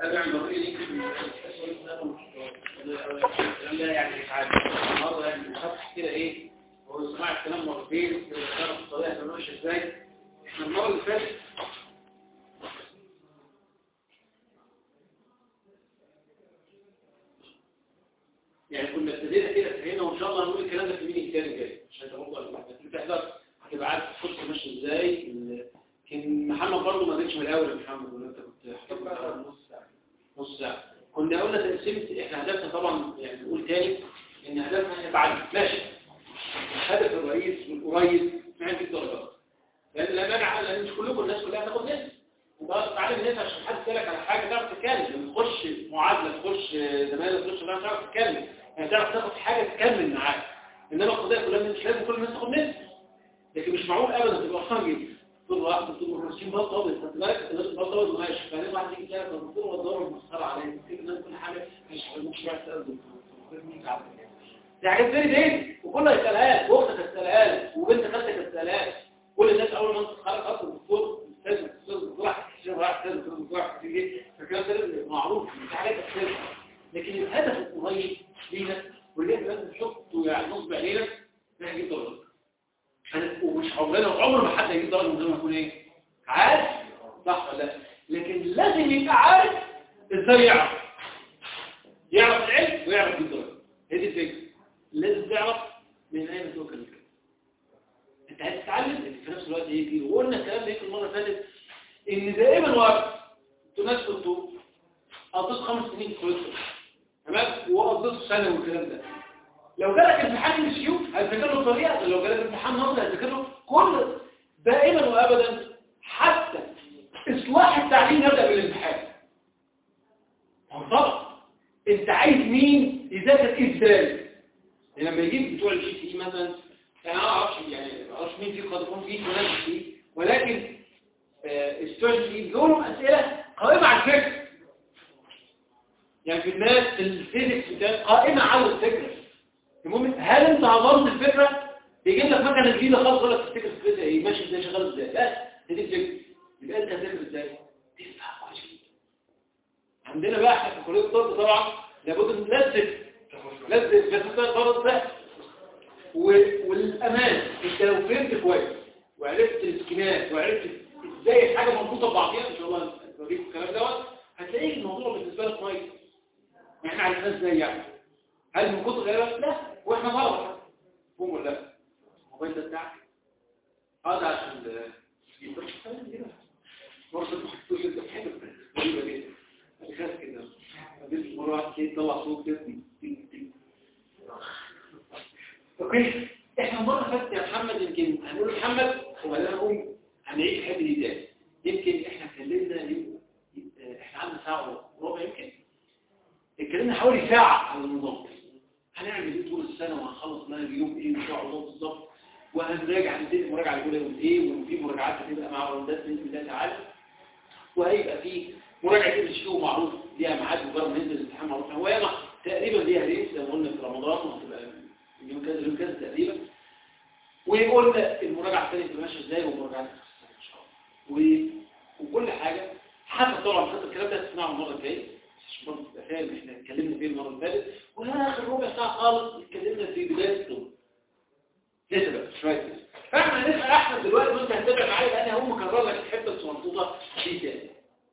لا يعني مش عارف النهارده يعني الشخص كده ايه هو سمع الكلام مرتين كده الطريقه كان ماشي ازاي احنا المره اللي فاتت يعني كنا ابتدينا كده فهمنا وان شاء الله هنقول الكلام ده في مين الثاني الجاي عشان برضه تحضر هتبقى عارف الخطه ماشيه ازاي كان محمد برضه ما جتش من الاول يا محمد ولا انت كنت حاطط نص ساعه نص ساعه كنا قلنا تقسيمه احنا هدفنا طبعا يعني نقول تاني ان هدفنا نتعلم ماشي الهدف الرئيس والقريب ما في درجات لان لا مانع لان مش كلكم الناس كلها تاخد نسبه وبقى تتعلم الناس عشان حد يسالك على حاجه تعرف تتكلم لما تخش معادله تخش زماله تخش بقى تعرف تتكلم يعني تعرف تاخد حاجه تكمل معاك انما القضيه كلها مش لازم كل الناس تاخد نسبه لكن مش معقول ابدا تبقى خارج طول واحد طول الرسيم بطل ابيض انت بالك الناس بطل ابيض ماشي بعدين واحد يجي يسالك الدكتور هو الدور المسخره عليه كده الناس كل حاجه مش مش رايح تسال الدكتور دي حاجات فيري دين وكله يسالها لك واختك هتسالها لك وبنت خالتك هتسالها لك كل الناس اول ما انت تتخرج اصلا الدكتور استاذ استاذ راح تشتغل راح استاذ استاذ راح تيجي فالكلام ده معروف في حاجات اساسيه لكن الهدف القريب لينا واللي احنا لازم نحطه يعني نصب علينا ان احنا نجيب درجات ومش عمرنا عمر ما حد يجيب درجه من غير ما يكون ايه عارف صح ولا لا لكن لازم يبقى عارف ازاي يعرف يعرف العلم ويعرف الدرجه هي دي الفكره لازم تعرف من اين توكل الكلام انت عايز تتعلم لكن في نفس الوقت يجي وقلنا الكلام ده المره اللي فاتت ان دائما وقت تناس كنتوا قضيت خمس سنين في كليه تمام وقضيت سنه والكلام ده لو جالك امتحان الشيو هتذاكر له الطريقه لو جالك امتحان نظري هتذاكر له كل دائما وابدا حتى اصلاح التعليم يبدا بالامتحان طبعا انت عايز مين يذاكر ازاي لما يجيب بتوع الجي سي مثلا انا ما اعرفش يعني ما اعرفش مين فيه قد يكون فيه فلان فيه ولكن الستوري بيقولوا اسئله قائمه على الفكر يعني في الناس الفيزيكس بتاعت قائمه على الفكر المهم هل انت عبرت الفكره يجيب لك مكنه جديده خالص ولا تفتكر فكرتها ايه ماشي ازاي شغال ازاي لا دي الفكره يبقى انت هتفكر ازاي تفهم عشان عندنا بقى احنا في كليه الطب طبعا لابد من لازم لازم بس انت فرض ده والامان انت لو فهمت كويس وعرفت السكينات وعرفت ازاي الحاجه مربوطه ببعضيها ان شاء الله نوريك الكلام دوت هتلاقي الموضوع بالنسبه لك كويس احنا عرفناه ازاي يعني هل من كتر غيرك لا واحنا غلط هم ولا لا الموبايل ده بتاعك اه ده عشان مرة محطوش انت حلو غريبة جدا خاف كده بعدين مرة واحد كده يطلع صوت كده اوكي احنا مرة فاتت يا محمد يمكن هنقول محمد وبعدين نقوم هنعيد الحته دي تاني يمكن احنا اتكلمنا احنا عندنا ساعة وربع يمكن اتكلمنا حوالي ساعة على النظام هنعمل ايه طول السنة وهنخلص لنا اليوم ايه ان شاء الله بالظبط وهنراجع هنبتدي مراجعة الاولى يوم ايه وفي مراجعات هتبقى مع راوندات باذن الله تعالى وهيبقى في مراجعة الشيو معروف ليها ميعاد مجرد ننزل الامتحان معروف هو ياما تقريبا ليها ريس زي ما قلنا في رمضان وهتبقى اليوم كذا اليوم كذا تقريبا وقلنا المراجعة الثانية تبقى ماشية ازاي ومراجعات ان شاء الله وكل حاجة حتى طبعا حتى الكلام ده هتسمعه المرة الجاية مش برضه تبقى فاهم احنا اتكلمنا فيه المرة اللي فاتت واخر ربع ساعة خالص اتكلمنا في بداية الطب لسه بقى شوية فاحنا هنسأل احمد دلوقتي وانت هتتابع معايا لان هو مكرر لك الحتة الصمنطوطة دي تاني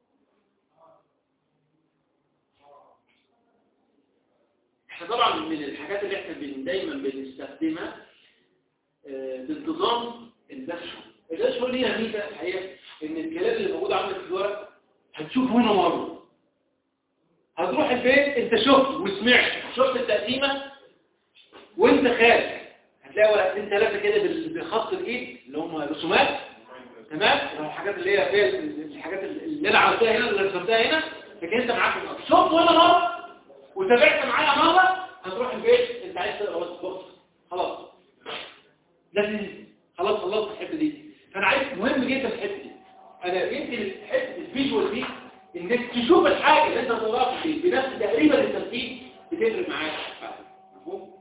احنا طبعا من الحاجات اللي احنا بن دايما بنستخدمها اه بانتظام الدشو الدشو ليها ميزة الحقيقة ان الكلام اللي موجود عندك في الورق هتشوفه هنا مرة هتروح البيت انت شفت وسمعت شفت التقديمة وانت خارج هتلاقي ورقتين ثلاثة كده بخط الايد اللي هم رسومات تمام الحاجات اللي هي فيها الحاجات اللي انا عملتها هنا اللي رسمتها هنا لكن انت معاك النص شفت هنا مرة وتابعت معايا مرة هتروح البيت انت عايز تقرا بس بص خلاص لازم خلاص خلصت الحته دي فانا عايز مهم جدا الحته دي انا يمكن حته الفيجوال دي انك تشوف الحاجه اللي انت هتقراها في البيت بنفس تقريبا الترتيب بتفرق معاك مفهوم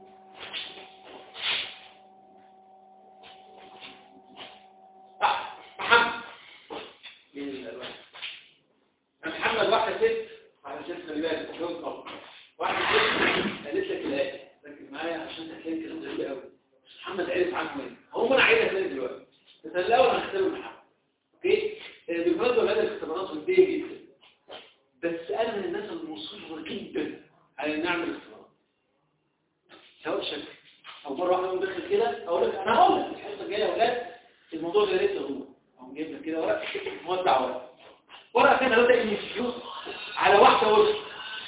محمد محمد واحده ست خلي بالك شوف طبعا واحد قالت لك الآية ركز معايا عشان هتلاقي كلام غريب قوي محمد عرف عنه ايه هو انا عايزها تاني دلوقتي بس الاول هنختبر محمد اوكي بالمناسبه هذا الاختبارات وديه جدا بس انا من الناس المصره جدا على ان نعمل اختبارات سواء شكل او مره واحده اقول داخل كده اقول لك انا هقول لك الحصه الجايه يا اولاد الموضوع ده لسه هو او جايب لك كده ورق موزع ورق ورقه كده بدا يمشيوه على واحده وسط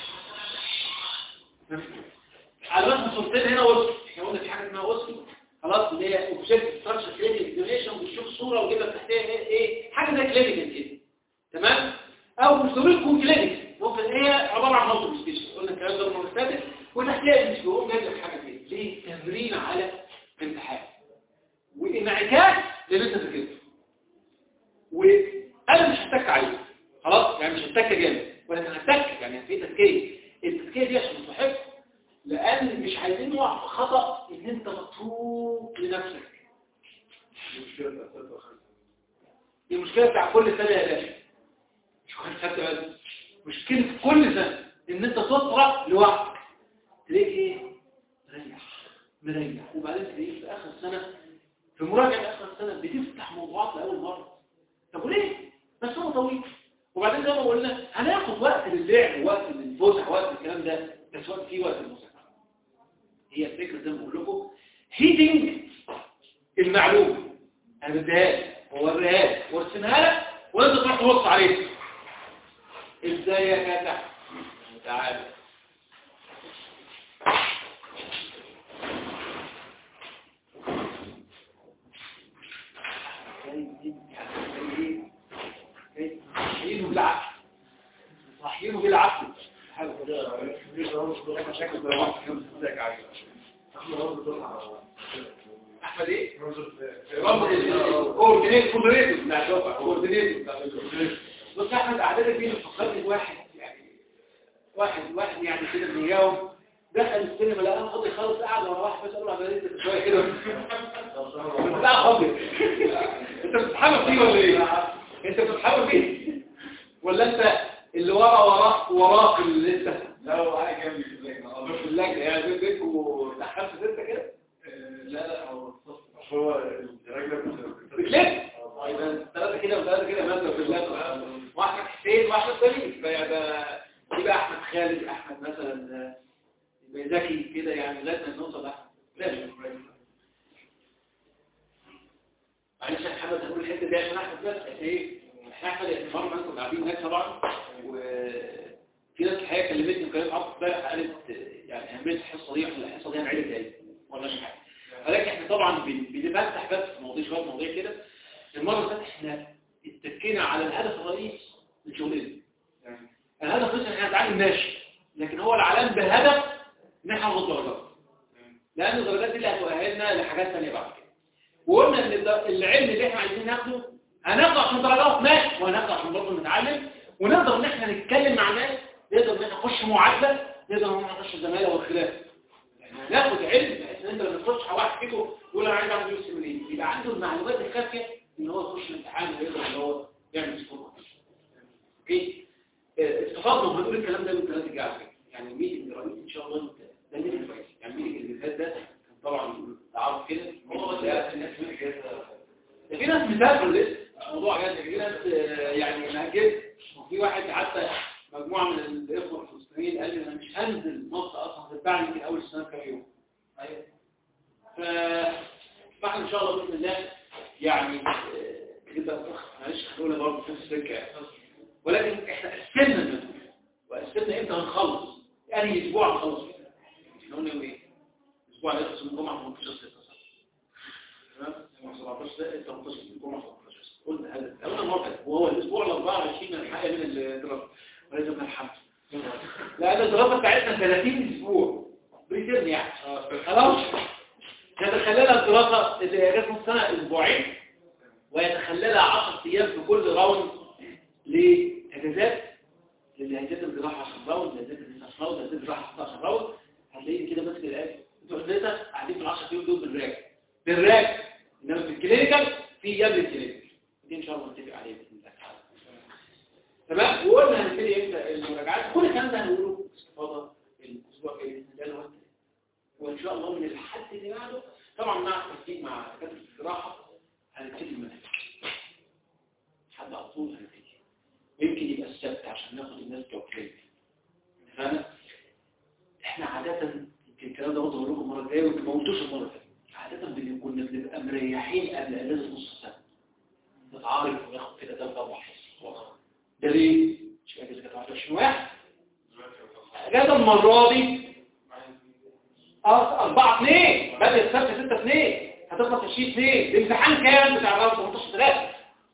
على واحده صورتين هنا وسط احنا قلنا في حاجه اسمها وسط خلاص اللي هي اوبجكت ستراكشر كلينيك اكزامينشن بتشوف صوره وجيب لك تحتها ايه ايه حاجه زي كلينيكال كده تمام او مش ضروري تكون كلينيك ممكن هي عباره عن مالتي ستيشن قلنا الكلام ده المره اللي فاتت وتحتها مش بيقوم جايب لك حاجه كده ليه تمرين على امتحان وانعكاس للي انت ذاكرته وانا مش هتك عليه خلاص يعني مش هتك جامد ولكن هتك يعني في تزكيه التزكيه دي عشان مصلحتك لان مش عايزين نقع في خطا ان انت متروك لنفسك دي مشكله بتاع كل سنه يا باشا مش واحد خدت بالك مشكله كل سنه ان انت تطرق لوحدك تلاقي ايه مريح مريح وبعدين تلاقيه في اخر السنه في مراجعه اخر السنه بتفتح موضوعات لاول مره طب وليه بس هو طويل وبعدين زي ما قلنا هناخد وقت للعب ووقت للفسح ووقت الكلام ده بس وقت فيه وقت المذاكره هي الفكره زي ما بقول لكم هيدنج المعلومه انا بديها لك ووريها لك وارسمها لك وانت تروح تبص عليها ازاي يا كاتح تعالى صحيينه بالعقل صحيينه بالعقل احمد ايه كوردينيت كوردينيت بتاع الدفعه كوردينيت بص احمد اعدادك دي فكرني بواحد يعني واحد واحد يعني كده بيجاوب دخل السينما لقاه فاضي خالص قاعد ورا واحد بس قال له عمليه شويه كده لا فاضي انت بتتحمل فيه ولا ايه انت بتتحمل فيه ولا انت اللي ورا وراك وراك اللي انت لا هو قاعد جنبي في اللجنة في اللجنه يعني بينكم دخلت ستة كده لا لا هو هو الراجل بتلف طيب ثلاثة كده وثلاثة كده مثلا في اللجنة واحد حسين واحد سليم فيبقى يبقى احمد خالد احمد مثلا يبقى ذكي كده يعني لازم نوصل لاحمد لازم معلش يا محمد هقول الحته دي عشان احمد بس ايه احنا احمد اعتبار ما انتم قاعدين هناك طبعا وفي ناس الحقيقه كلمتني وكانت عارفه امبارح قالت يعني اهميه الحصه دي عشان الحصه دي هنعيد تاني ولا مش حاجه ولكن احنا طبعا بن- بنفتح بس في مواضيع شويه مواضيع كده المره اللي فاتت احنا اتكينا على الهدف الرئيسي لشغلنا الهدف الرئيسي ان احنا نتعلم ماشي لكن هو العلام بهدف ان احنا ناخد درجات لان الدرجات دي اللي هتؤهلنا لحاجات ثانيه بعد كده وقلنا ان الد- العلم اللي احنا عايزين ناخده هناخده عشان درجات ماشي وهناخده عشان برضه نتعلم ونقدر ان احنا نتكلم مع ناس نقدر ان احنا نخش معادله نقدر ان احنا نخش الزماله والخلاف ناخد علم بحيث ان انت لما تخش على واحد فيكم يقول انا عايز اعمل يوسف منين يبقى عنده المعلومات الكافيه ان هو يخش الامتحان ويقدر ان هو يعمل سكور اوكي اه، استفدنا وهنقول الكلام ده من ثلاث الجاي على فكره يعني الميتنج الرئيسي ان شاء الله ده ميتنج كويس يعني الميتنج اللي فات ده كان طبعا تعرف كده هو بس الناس في ناس مسافر لسه مش موضوع جد في ناس اه، يعني مهاجر وفي واحد حتى مجموعه من الاخوه الفلسطينيين قال لي انا مش هنزل مصر اصلا هتتبعني يمكن اول السنه بكام يوم ايوه ف فاحنا ان شاء الله باذن الله يعني آه، كده معلش خلونا برضه في السكه يعني. ولكن احنا قسمنا المنهج وقسمنا امتى هنخلص يعني اسبوع هنخلص احنا قلنا يوم ايه؟ اسبوع هنخلص من الجمعه 18 6 تمام 17 6 18 الجمعه 17 6 قلنا هذا قلنا المره وهو الاسبوع ال 24 من الحقيقه من الدراسه ولازم من الحمد لان الدراسه بتاعتنا 30 اسبوع بريتيرن يعني خلاص يتخللها الدراسه اللي جت نص سنه اسبوعين ويتخللها 10 ايام في كل راوند لاجازات اللي هيجات الجراحه 10 راوند اللي هيجات 19 راوند اللي هيجات الجراحه 16 راوند هتلاقيه كده ماسك الايه انتوا ثلاثه قاعدين في ال 10 ايام دول بالراك بالراك انما في الكلينيكال في ايام للكلينيكال دي ان شاء الله نتفق عليها باذن الله تمام وقلنا هنبتدي امتى المراجعات كل الكلام ده هنقوله باستفاضه الاسبوع الجاي باذن الله وانت وان شاء الله من الحد اللي بعده طبعا مع التنسيق مع دكاتره الجراحه هنبتدي المنهج حد على طول هنبتدي ويمكن يبقى السبت عشان ناخد الناس بتوع كلينيك فانا احنا عاده يمكن الكلام ده برضه هقول لكم المره الجايه وانتوا ما قلتوش المره اللي فاتت عاده بن- كنا بنبقى مريحين قبل اجازه نص سنه نتعارف وناخد كده ثلاث اربع حصص ده ليه؟ مش اجازه كانت 21 واحد اجازه المره دي اه 4 2 بدأ السبت 6 2 هتخلص 20 2 الامتحان كام بتاع الرابط 18 3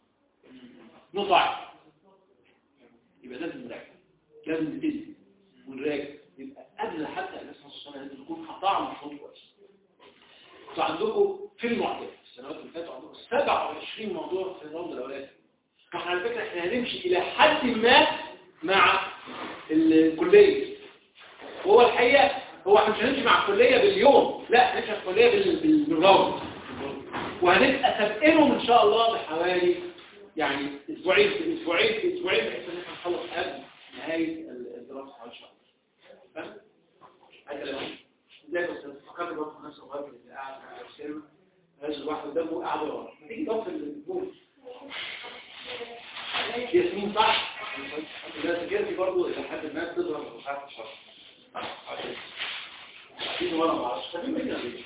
نطلع يبقى لازم نراجع لازم نبتدي ونراجع يبقى قبل حتى اجازه نص السنه لازم نكون قطعنا الشوط كويس انتوا عندكم في المعدل السنوات اللي فاتوا عندكم 27 موضوع في الراوند الاولاني فاحنا على فكره احنا هنمشي الى حد ما مع الكليه هو الحقيقه هو احنا مش هنمشي مع الكليه باليوم لا هنمشي مع الكليه بال- بال- بالراوند وهنبقى سابقينهم ان شاء الله بحوالي يعني اسبوعين في اسبوعين في اسبوعين بحيث ان احنا نخلص قبل نهايه الدراسه ان شاء الله فاهم؟ هاي كلام ازاي يا استاذ فكرت برضه في نفس الوقت اللي قاعد على السينما هذا الواحد قدامه قاعد ورا ما تيجي تقف في البول ياسمين صح اذا سكرتي برضه الى حد ما بتظهر مش عارف الشرح اكيد وانا ما اعرفش طب مين اللي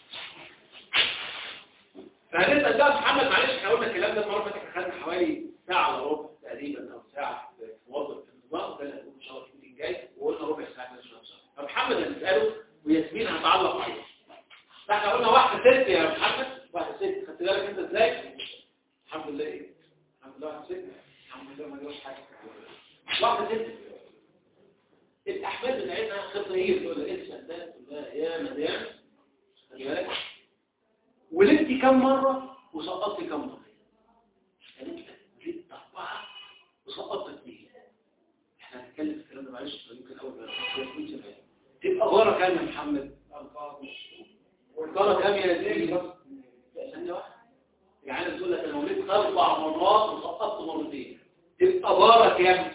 فهنسال بقى محمد معلش احنا قلنا الكلام ده المره اللي فاتت احنا خدنا حوالي ساعه الا ربع تقريبا او ساعه في موظف في النظام وده اللي هنقول ان شاء الله في الميتنج الجاي وقلنا ربع ساعه كده ان شاء الله فمحمد هنساله وياسمين هتعلق عليه فاحنا قلنا واحده ست يا محمد واحده ست خدت بالك انت ازاي الحمد لله ايه الحمد لله واحده ست الحمد لله ما جراش حاجه واحده ست الاحفاد بتاعتها خطيه تقول لها انسى ده تقول لها يا مدام خلي بالك ولدتي كم مره وسقطتي كم مره قالت لك ولدت اربعه وسقطت اثنين احنا هنتكلم في الكلام ده معلش يمكن اول ما يكون سبعه تبقى غاره كام يا محمد غاره كام يا زيد بس ثانيه واحده يعني انا بتقول لك انا ولدت اربع مرات وسقطت مرتين تبقى غاره كام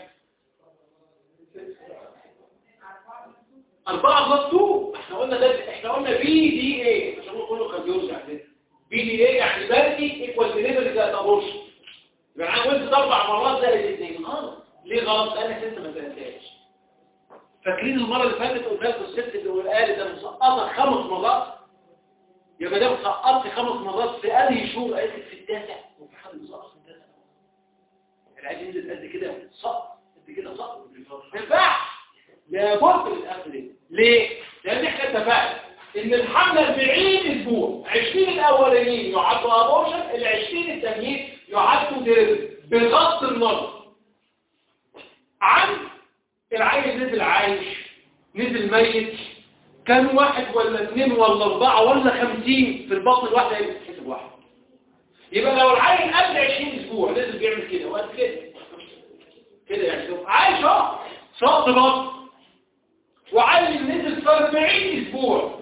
أربعة بلس 2 احنا قلنا ده احنا قلنا بي دي ايه عشان هو كله كان بيوزع كده بي دي ايه يعني بارتي ايكوال ديليفري زائد ابورشن يبقى انا قلت اربع مرات زائد الاثنين غلط ليه غلط لانك انت ما سالتهاش فاكرين المره اللي فاتت قلت لكم الست اللي قالت انا مسقطه خمس مرات يا مدام سقطت خمس مرات في انهي شهور قالت لك في التاسع وفي حد مسقط في التاسع العيال ينزل قد كده سقط قد كده سقط ما ينفعش لابد من الاخذ دي ليه؟ لان احنا اتفقنا ان الحمله 40 اسبوع 20 الاولانيين يعدوا ابورشن ال 20 التانيين يعدوا ديريفري بغض النظر عن العيل نزل عايش نزل ميت كان واحد ولا اثنين ولا اربعه ولا خمسين في البطن الواحده يبقى تتحسب واحد يبقى لو العيل قبل 20 اسبوع نزل بيعمل كده وقت كده كده يعني شوف عايش اهو سقط بطن وعيل نزل في 40 اسبوع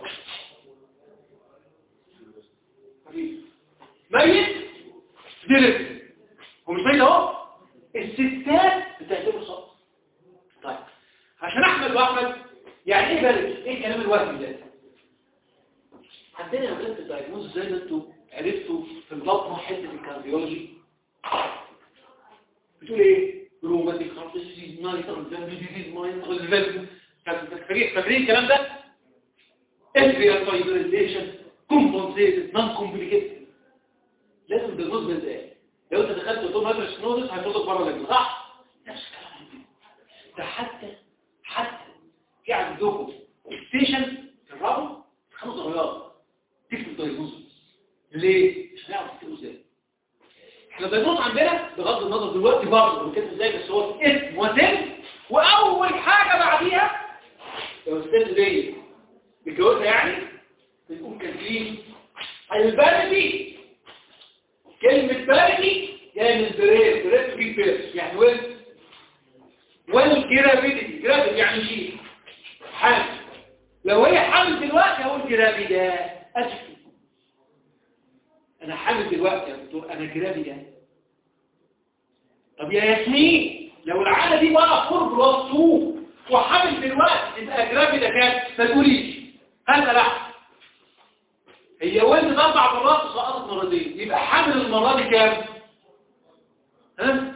ميت دلت ومش ميت اهو الستات بتعتبر سقط طيب عشان احمد واحمد يعني ايه بلد ايه الكلام الوهمي ده عندنا يا ولاد الدايجنوز زي ما انتوا عرفتوا في البطن حته الكارديولوجي بتقول ايه روماتيك هارت ديزيز نايترال فالف ديزيز مايترال فالف فاكرين فاكرين الكلام ده اتريال فايبريزيشن كومبنسيتد نون كومبليكيتد لازم الدايجنوز ده ازاي لو انت دخلت دكتور هاترسنوزس هيطلق بره اللجنه صح نفس الكلام عندنا ده حتى حتى في عندكم ستيشن في الرابط خمس درجات تكتب دايجنوز ليه مش هنعرف تكتبه ازاي احنا الدايجنوز عندنا بغض النظر دلوقتي برضه بنكتب ازاي بس هو اسم وسن واول حاجه بعديها لو الست دي بتجوزها يعني بنقول كان في البلدي كلمة بلدي جاية من بريد بريد في بيرس يعني وين والجرافيدي جرافيد يعني شيء حامل لو هي حامل دلوقتي هقول جرافيدة أجل أنا حامل دلوقتي يا دكتور أنا جرافيدة طب يا ياسمين لو العاده دي بقى 4 بلس 2 وحامل دلوقتي تبقى جرافي ده كام ما تقوليش هذا لا هي ولدت اربع مرات وسقطت مرتين يبقى حامل المره دي كام ها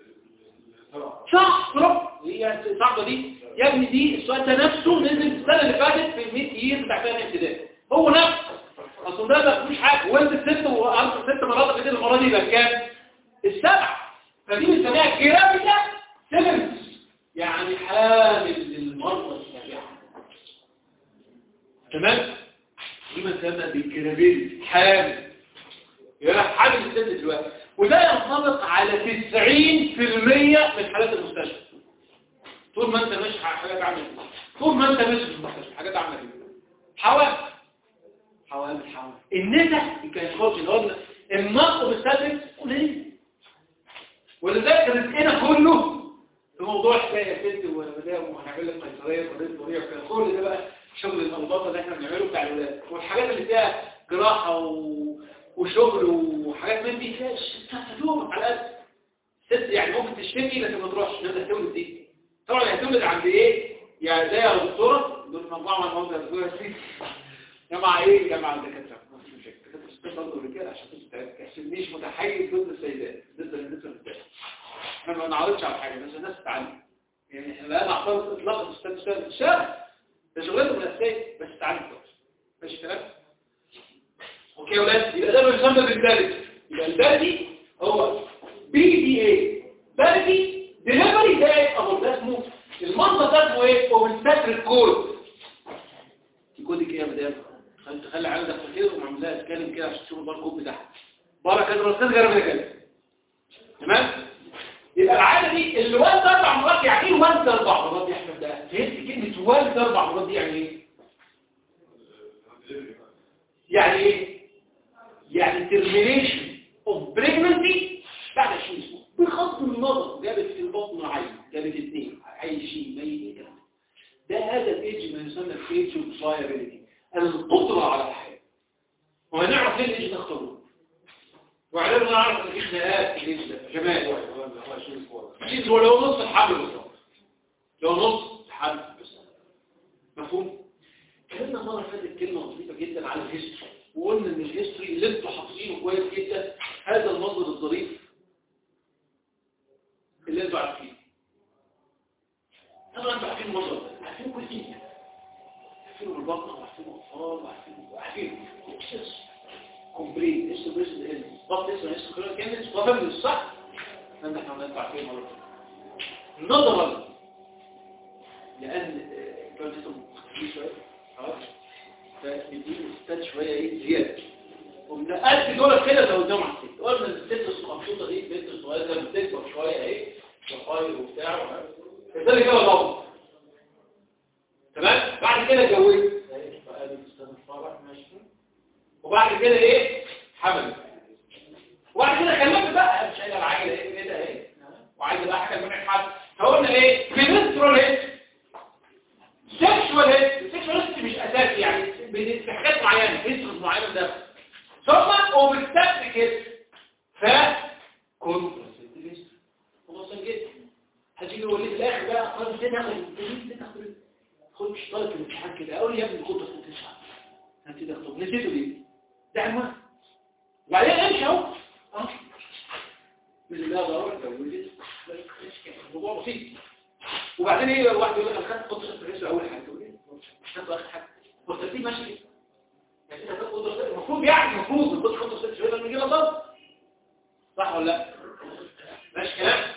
صح برافو هي صعبه دي يا ابني دي السؤال ده نفسه نزل السنه اللي فاتت في ال 100 يير بتاع ثاني ابتدائي هو نفسه اصل ده ما فيهوش حاجه ولدت ست واربع ست مرات كده المره دي يبقى كام السبع فدي بنسميها جرافيكا سيفنس يعني حامل للمرضى السابعه تمام دي بنسميها بالكرابيل حامل يبقى حامل الست دلوقتي وده ينطبق على 90% من حالات المستشفى طول ما انت ماشي حاجات عامله كده طول ما انت ماشي في المستشفى حاجات عامله كده حوامل حوامل حوامل النساء كانت فوق اللي هو النقص بالستاتكس قليل ولذلك رزقنا كله في موضوع حكايه ست وده وهنعمل لك قيصريه ورزق وريع وكده كل ده بقى شغل الانباطه اللي احنا بنعمله بتاع الولاد والحاجات اللي فيها جراحه و... وشغل وحاجات من دي فيها تستفادوهم على الاقل ست يعني ممكن تشتكي لكن ما تروحش انت هتولد دي طبعا هتولد عند ايه يعني زي يا دكتوره دول مجموعه من المواد الدكتوره دي جماعه ايه جماعه الدكاتره الدكاتره ستات برضه رجاله عشان ما تحسبنيش متحيز ضد السيدات ضد النساء الرجاله احنا ما نعرضش على حاجه بس الناس تتعلم يعني احنا لا نعترض اطلاقا الستات تشتغل في الشارع ده شغلتهم الاساسيه بس تتعلم كويس ماشي الكلام اوكي يا ولاد يبقى ده بيسمى بالثالث يبقى البلدي هو بي دي اي بلدي ديليفري ده اهو ده اسمه المنطقه ده اسمه ايه اوبستاتريك كود الكود كده يا مدام خلي تخلي عندك كده ومعمل لها اسكان كده عشان تشوف الباركود بتاعها بره كده رصيد غير كده تمام يبقى العاده دي اللي والد اربع مرات يعني ايه والد اربع مرات يا احمد ده فهمت كلمه والد اربع مرات دي يعني ايه يعني ايه يعني termination of pregnancy بعد 20 اسبوع بغض النظر جابت في البطن عين جابت اثنين اي شيء ميت كده ده هذا الايدج ما يسمى الايدج اوف فايربيليتي القدره على الحياه وهنعرف ليه الايدج ده اختاروه وعلمنا نعرف ان في خناقات في الايدج ده كمان الايدج هو لو نص الحمل بالظبط لو نص الحمل بس مفهوم كلمنا مره فاتت كلمه لطيفه جدا على الهيستوري وقلنا ان الهيستوري اللي انتوا حافظينه كويس جدا هذا المصدر الظريف اللي انتوا عارفينه طبعا انتوا عارفين المصدر ده عارفينه كويس جدا عارفينه بالبطن وعارفينه الاطفال وعارفينه وعارفينه كومبليت اسمه بريسد ال ضبط اسمه اسمه كلام كامل وفهم الصح ان احنا انتوا عارفين المره نظرا لان كان اسمه شويه خلاص فبيديني ستات شوية ايه زيادة ومنقلت دولة كده لو قدام على الست قلنا الست الصغنطوطة دي البنت الصغيرة لما بتكبر شوية ايه شفاير وبتاع ده اللي كده ضبط تمام بعد كده اتجوزت وبعد كده ايه حمل وبعد كده خلفت بقى مش قايله العيله ايه كده ايه وعايزه بقى حاجه من حد فقلنا ايه بنسترول ايه سيكشوال السيكشوال مش اساسي يعني في حاجات معينه هيستوريز معينه ده ثم اوبستاتريك ف كونتراسيبتيف خلاص جدا هتيجي يقول لي في الاخر بقى خلاص ازاي تاخد تاخد خد مش طالب في الامتحان كده اقول لي يا ابني كونتراسيبتيف انت ده طب نسيته ليه ده عنوان وبعدين امشي اهو اه من الله ضروري اتجوزت الموضوع بسيط وبعدين ايه الواحد يقول لك انا خدت قدره الرئيس اول حاجه تقول ايه خدت اخر حاجه والترتيب ماشي كده يعني انت هتاخد قدره المفروض يعني المفروض القدره خدت ست شهور لما يجي لك صح ولا لا ماشي كلام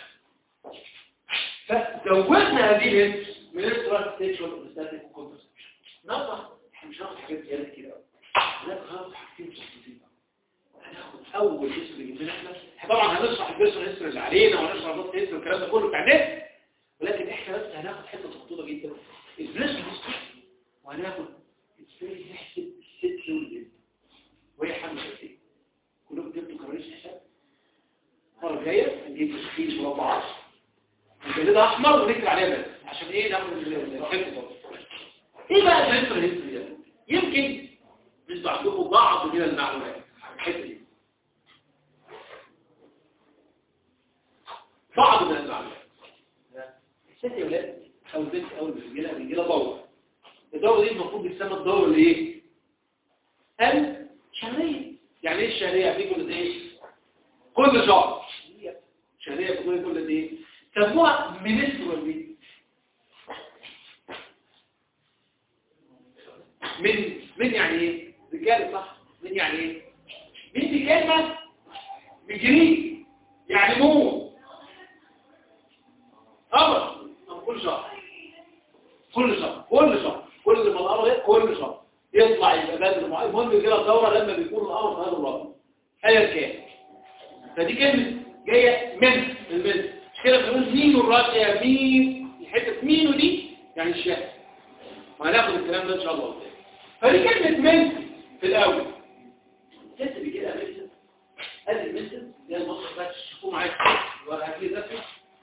فزودنا هذه الهيلث من الاسترات ستيشن والستاتيك والكونترسبشن نطلع احنا مش هناخد حاجات زياده كتير قوي هناخد حاجتين بسيطين هناخد اول اسم اللي جبنا احنا طبعا هنشرح البيرسون هيستوري اللي علينا وهنشرح الضغط هيستوري والكلام ده كله بتاع النت ولكن احنا بس هناخد حته مخطوطه جدا البريس هيستوري وهناخد ازاي نحسب الست والبنت وهي حمل قد ايه كلكم جبتوا كراريس حساب المره الجايه هنجيب تشخيص مربعات نجلدها احمر ونكتب عليها بس عشان ايه ناخد الحته برضه ايه بقى الهيستوري هيستوري ده يمكن انتوا عندكم بعض من المعلومات الحته دي بعض من المعلومات ست يا ولاد او البنت او الرجاله الرجاله دوره الدوره دي المفروض بتسمى الدوره الايه الشهريه يعني ايه الشهريه في كل قد ايه كل شهر شهريه بتكون كل قد ايه سموها منسترال دي من من يعني ايه رجاله صح من يعني ايه من دي كلمه بالجريك يعني مو امر أمر كل شهر كل شهر كل شهر كل ما الامر ايه كل شهر يطلع يبقى بدر معين المهم يجي لها دوره لما بيكون الامر في هذا الوقت ايا كان فدي كلمه جايه من المن مش كده بنقول مين الراجع مين الحته مينو دي يعني الشهر وهناخد الكلام ده ان شاء الله قدام فدي كلمه من في الاول ست بكده مثل ادي المثل زي المصر بس تشوفوا معايا ولا هتلاقي ده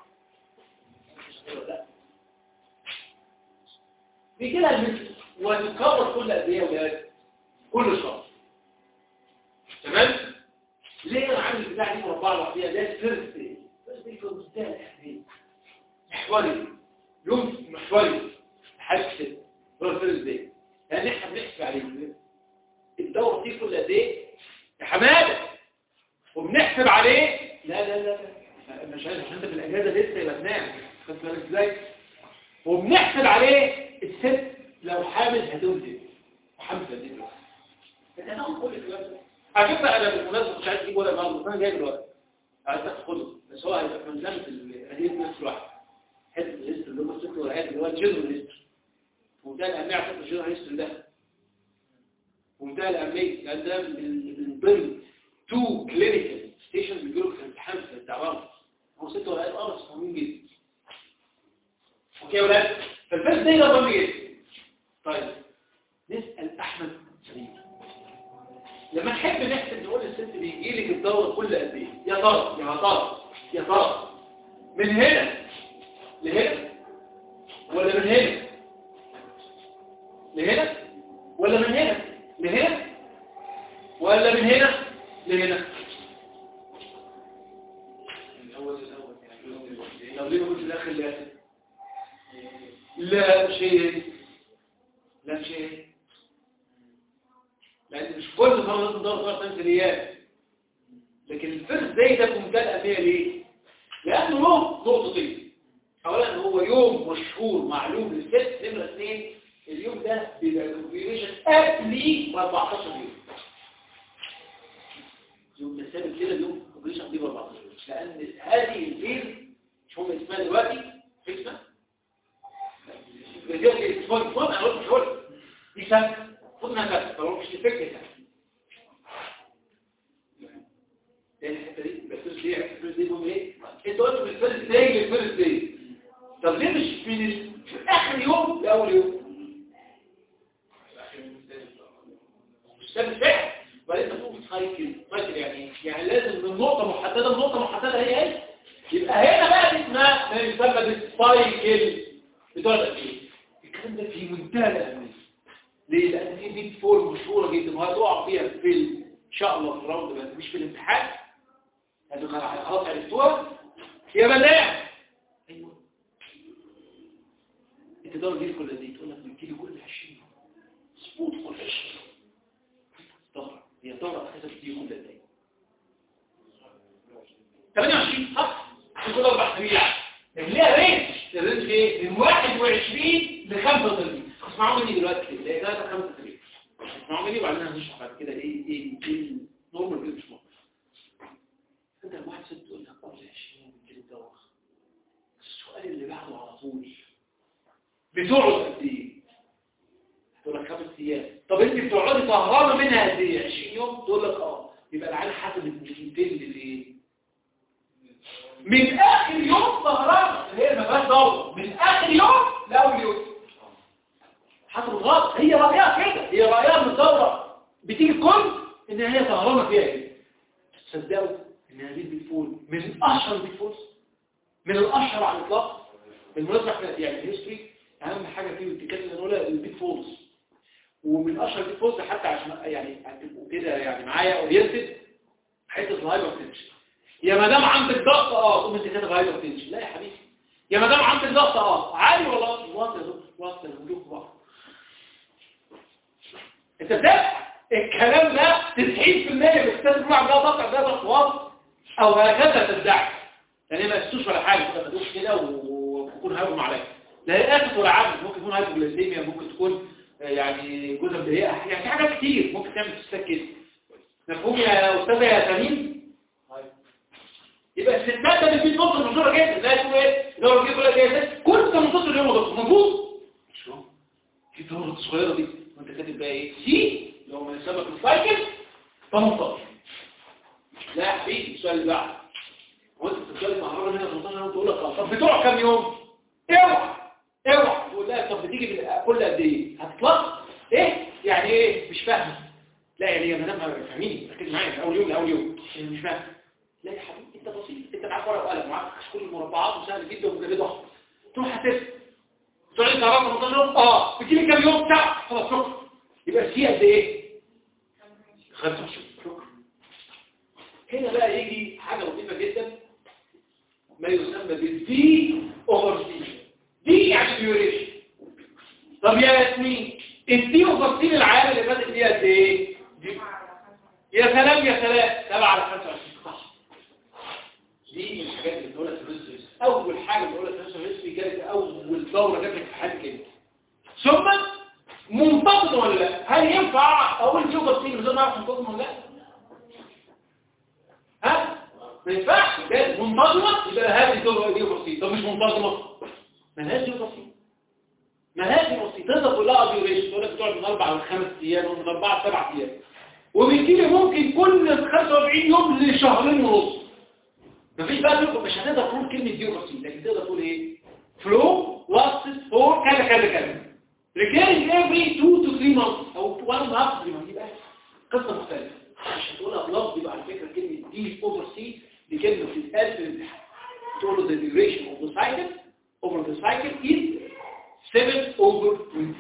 في كده المثل وتتكرر كل قد ايه يا ولاد كل شهر تمام ليه انا عامل البتاع دي مربعه لوحديها ده الفيرست دي الفيرست دي كنت بتاع التحديد محوري يوم محوري لحد كده هو الفيرست دي يعني احنا بنحسب عليه الدوره دي كل قد ايه يا حماده وبنحسب عليه لا لا لا لا مش عارف انت في الاجازه لسه يبقى تنام خدت بالك ازاي وبنحسب عليه الست لو حامل هتنزل وحامل هتنزل انت هتاخد كل الكلام ده على فكره انا بالمناسبه مش عايز اجيب ولا النهارده بس انا جايب الورق عايز تاخده بس هو هيبقى في ملزمه الهديه نفس الواحد حته الهيستوري اللي هم ست ورقات اللي هو الجنرال هيستوري وده الاهميه على فكره الجنرال هيستوري ده وده الاهميه لان ده من ضمن تو كلينيكال ستيشن بيجيلوا في الامتحان في التعبان هو ست ورقات اه بس مهمين جدا اوكي يا ولاد فالفيرست داي ده مهم جدا طيب نسال احمد سليم لما نحب نحسب نقول للست بيجي لك الدوره كل قد ايه يا ترى يا ترى يا ترى من هنا لهنا ولا من هنا لهنا ولا من هنا لهنا ولا من هنا لهنا الأول الأول يعني لو ليه قلت الاخر لا لا شيء لا شيء لان مش كل مره لازم تدور صور تمثيليات لكن الفيرست داي ده بمنتهى الاهميه ليه لانه له نقطتين اولا هو يوم مشهور معلوم للست نمره اثنين اليوم ده بيبقى الكوبيوليشن قبل ب 14 يوم يوم ثابت كده اليوم الكوبيوليشن قبل ب 14 يوم لان هذه الفيز مش هم اسمها دلوقتي اسمها رجال اسمها اسمها انا قلت مش قلت دي سنه خد انها سنه طالما مش تفكر سنه لان الحته دي بس دي الفيرست دي هم ايه انت قلت من الفيرست داي للفيرست داي طب ليه مش من ال... في اخر يوم لاول يوم مش ده بالفعل وبعدين تقوم سايكل سايكل يعني ايه؟ يعني لازم من نقطه محدده لنقطه محدده هي ايه يبقى هنا بقى دي اسمها ما يسمى بالسايكل بتوع الايه الكلام ده في منتهى الاهميه ليه لان دي بيت فور مشهوره جدا وهتقع فيها في ال- ان شاء الله في الراوند بس مش في الامتحان لانه خلاص عرفتوها يا بلاع ايوه انت دور دي كل دي تقول لك بتجيلي كل 20 يوم سبوت كل 20 يوم طبعا هي دورة أساسا بتيجي كل قد ايه 28 صح في كل أربع أسابيع لكن ليها رينج الرينج ايه؟ من 21 ل 35 اسمعوا مني دلوقتي كده ده ده 5 أسابيع اسمعوا مني وبعدين هنشرح بعد كده ايه ايه ايه النورمال كده مش نورمال انت لما واحد ست تقول لك كل 20 يوم بتجيلي الدورة السؤال اللي بعده على طول بتقعد قد ايه؟ تقول لك خمس ايام طب انت بتقعدي سهرانه منها قد ايه 20 يوم تقول لك اه يبقى العيال حسب الدقيقتين اللي ايه من اخر يوم سهرانه اللي هي ما فيهاش دوره من اخر يوم لاول يوم حسب الغلط هي رايها كده هي رايها من الدوره بتيجي كل ان هي سهرانه فيها ايه تصدقوا ان هذه البيتفول من اشهر البيتفولز من الاشهر على الاطلاق بالمناسبه احنا يعني الهيستوري اهم حاجه فيه والتكات الاولى البيت فولز ومن اشهر البيت فولز حتى عشان يعني هتبقوا كده يعني معايا اورينتد حته الهايبر تنشن يا مدام عندك ضغط اه تقوم انت كاتب هايبر تنشن لا يا حبيبي يا مدام عندك ضغط اه عالي ولا واطي واطي يا دكتور واطي يا دكتور واطي انت بتفهم الكلام ده 90% بيكتسب نوع ده ضغط ده ضغط واطي او هكذا تدعي يعني ما يسوش ولا حاجه كده بدوش كده ويكون هيغمى عليك لا اسف ولا عدد ممكن يكون هايبوغليسيميا ممكن تكون آه، يعني جزء ضيقه يعني في حاجات كتير ممكن تعمل تستك كده مفهوم يا استاذه يا سمين يبقى الستات اللي فيه نقطه مشهوره جدا زي تقول ايه لو جيت لك ايه كل 18 يوم ضغط مظبوط شو في الدوره الصغيره دي وانت كاتب بقى ايه سي لو ما سبق السايكل 18 لا يا حبيبي السؤال اللي بعده هو انت بتتكلم مع مره هنا 18 يوم تقول لك اه طب بتوع كام يوم اوعى اوعى تقول لا طب بتيجي بال- كل قد ايه هتطلق ايه يعني ايه مش فاهم لا يعني يا مدام فاهميني ركز معايا في اول يوم لاول يوم أنا مش فاهم لا يا حبيبي انت بسيط انت معاك ورقه وقلم معاك كل المربعات وسهل جدا ومجرد واحد تروح حاسب تقول لي تعرف 18 يوم اه بتجيلي كام يوم ساعه خلاص شكرا يبقى سي قد ايه 15 شكرا هنا بقى يجي حاجه لطيفه جدا ما يسمى بالدي اوفر سي دي يعني ديوريشن طب يا ياسمين الدي اوفر سي العام اللي فاتت دي قد ايه دي يا سلام يا سلام 7 على 25 صح دي من الحاجات اللي بنقولها في الريسك اول حاجه بنقولها في الريسك جت اول دوره جت لك في حياتك كده ثم منتظم ولا لا هل ينفع اقول دي اوفر سي من غير ما اعرف منتظم ولا لا ها ما ينفعش ده منتظمه يبقى هذه الدوره دي اوفر سي طب مش منتظمه ملهاش دي اوفر سي ملهاش دي اوفر سي تقدر تقول لها ديوريشن تقول لك بتقعد من اربع لخمس ايام ومن اربعه لسبع ايام وبيجيلي ممكن كل 45 يوم لشهرين ونص مفيش بقى تقول مش هتقدر تقول كلمه دي اوفر سي لكن تقدر تقول ايه فلو لاستس فور كذا كذا كذا recurring every 2 to 3 months او 1 and a half 3 months يبقى قصه مختلفه مش هتقولها بلفظ يبقى على فكره كلمه دي اوفر سي دي كلمه بتتقال في الامتحان تقول له the duration of the cycle over the cycle is 7 over 25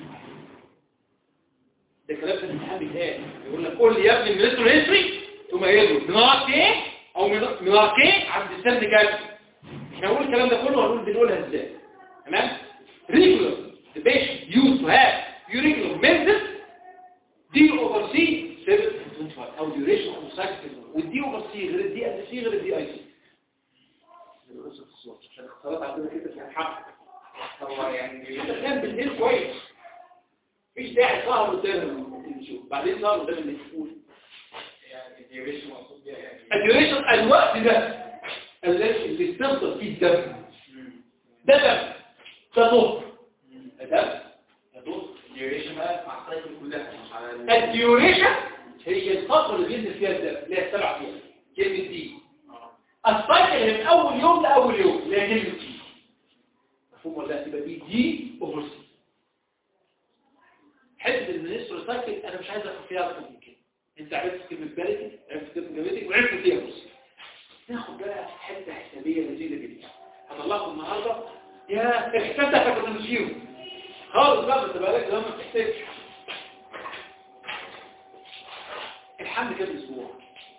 ده كلام في الامتحان بيتقال يقول لك قول لي يا ابني المينستر هيستوري تقوم قايل له منارك ايه او منارك ايه عند السن كام مش هنقول الكلام ده كله هنقول بنقولها ازاي تمام regular the patient used to have irregular menses D over C 7.25 او duration of the cycle والدي over C غير الدي اس سي غير الدي اي سي عشان الاختيارات عندنا كده فيها حق هو يعني انت تنام بالليل كويس مفيش داعي سهر قدام التلفزيون بعدين سهر قدام التلفزيون يعني الديوريشن مقصود بيها يعني الديوريشن الوقت ده الذي اللي استفضل فيه الدم ده دم ده طهر ده دم ده طهر الديوريشن بقى مع السايكل كلها مش على ال- الديوريشن هي الفترة اللي بينزل فيها الدم اللي هي السبع ايام كلمة دي آه. السايكل هي من اول يوم لاول يوم اللي هي كلمة دي مفهوم ولا لا؟ تبقى دي دي اوفر سي حته المينستر سايكل انا مش عايز اخد فيها اكتر من كده انت عرفت كلمه باليتي عرفت كلمه جابتك وعرفت فيها بص ناخد بقى حته حسابيه لذيذه جدا هطلعكم النهارده يا الحساب ده كنا بنشيله خالص بقى انت بالك لما تحتاج الحمل كام اسبوع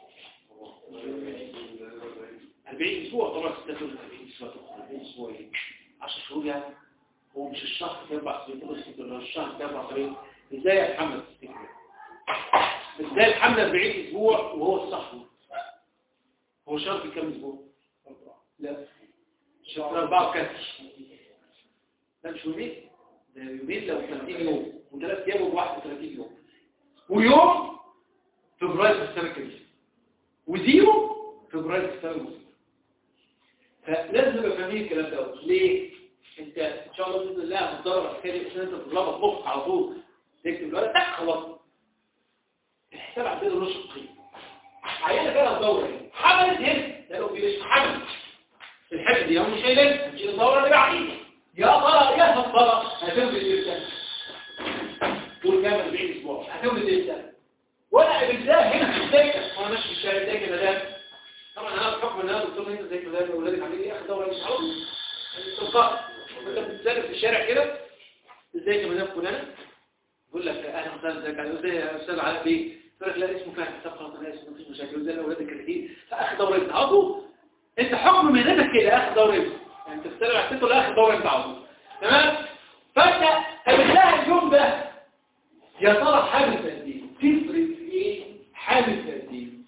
40 اسبوع طبعا تستخدم 40 اسبوع 40 اسبوع ايه 10 شهور يعني هو مش الشهر في اربع سنين ولا ست ولا الشهر في اربع سنين ازاي يا محمد تفتكر ازاي الحمل 40 اسبوع وهو الصح هو شهر في كام اسبوع لا شهر اربعة وكسر لا مش يومين ده يومين لو 30 يوم وثلاث ايام و31 يوم ويوم فبراير في السنه الجديده وزيرو فبراير في السنه الجديده فلازم نبقى فاهمين الكلام ده ليه انت ان شاء الله باذن الله هتدور على الحكايه دي عشان انت تطلبها مخ على طول تكتب الورقه تك خلاص الحساب عندنا له شقين عينه كده الدوره ايه حملت هنا ده لو في ليش حمل الحته دي هم مش هيلف مش الدوره اللي بعديها يا ترى يا ترى هتولد امتى طول كام 40 اسبوع هتولد امتى وانا قابلتها هنا في السكه وانا ماشي في الشارع زي كده ده طبعا انا بحكم ان انا دكتور هنا زي كده اولادك عاملين ايه اخد دوره مش عاوز التلقاء انت بتتسالف في الشارع كده ازيك يا مدام فلانه يقول لك اهلا وسهلا ازيك على ازاي يا استاذ علاء بيه يقول لك لا اسمه فاهم طب خلاص انا اسمه مفيش مشاكل زي اولادك الكريتين فاخد دوره ابن عضو انت حكم مهنتك كده اخد دوره ابن يعني انت بتستلم عكسته لاخر دورة انت عاوزه تمام فانت قابلتها اليوم ده يا ترى حامل في قد ايه تفرق في ايه حامل في قد ايه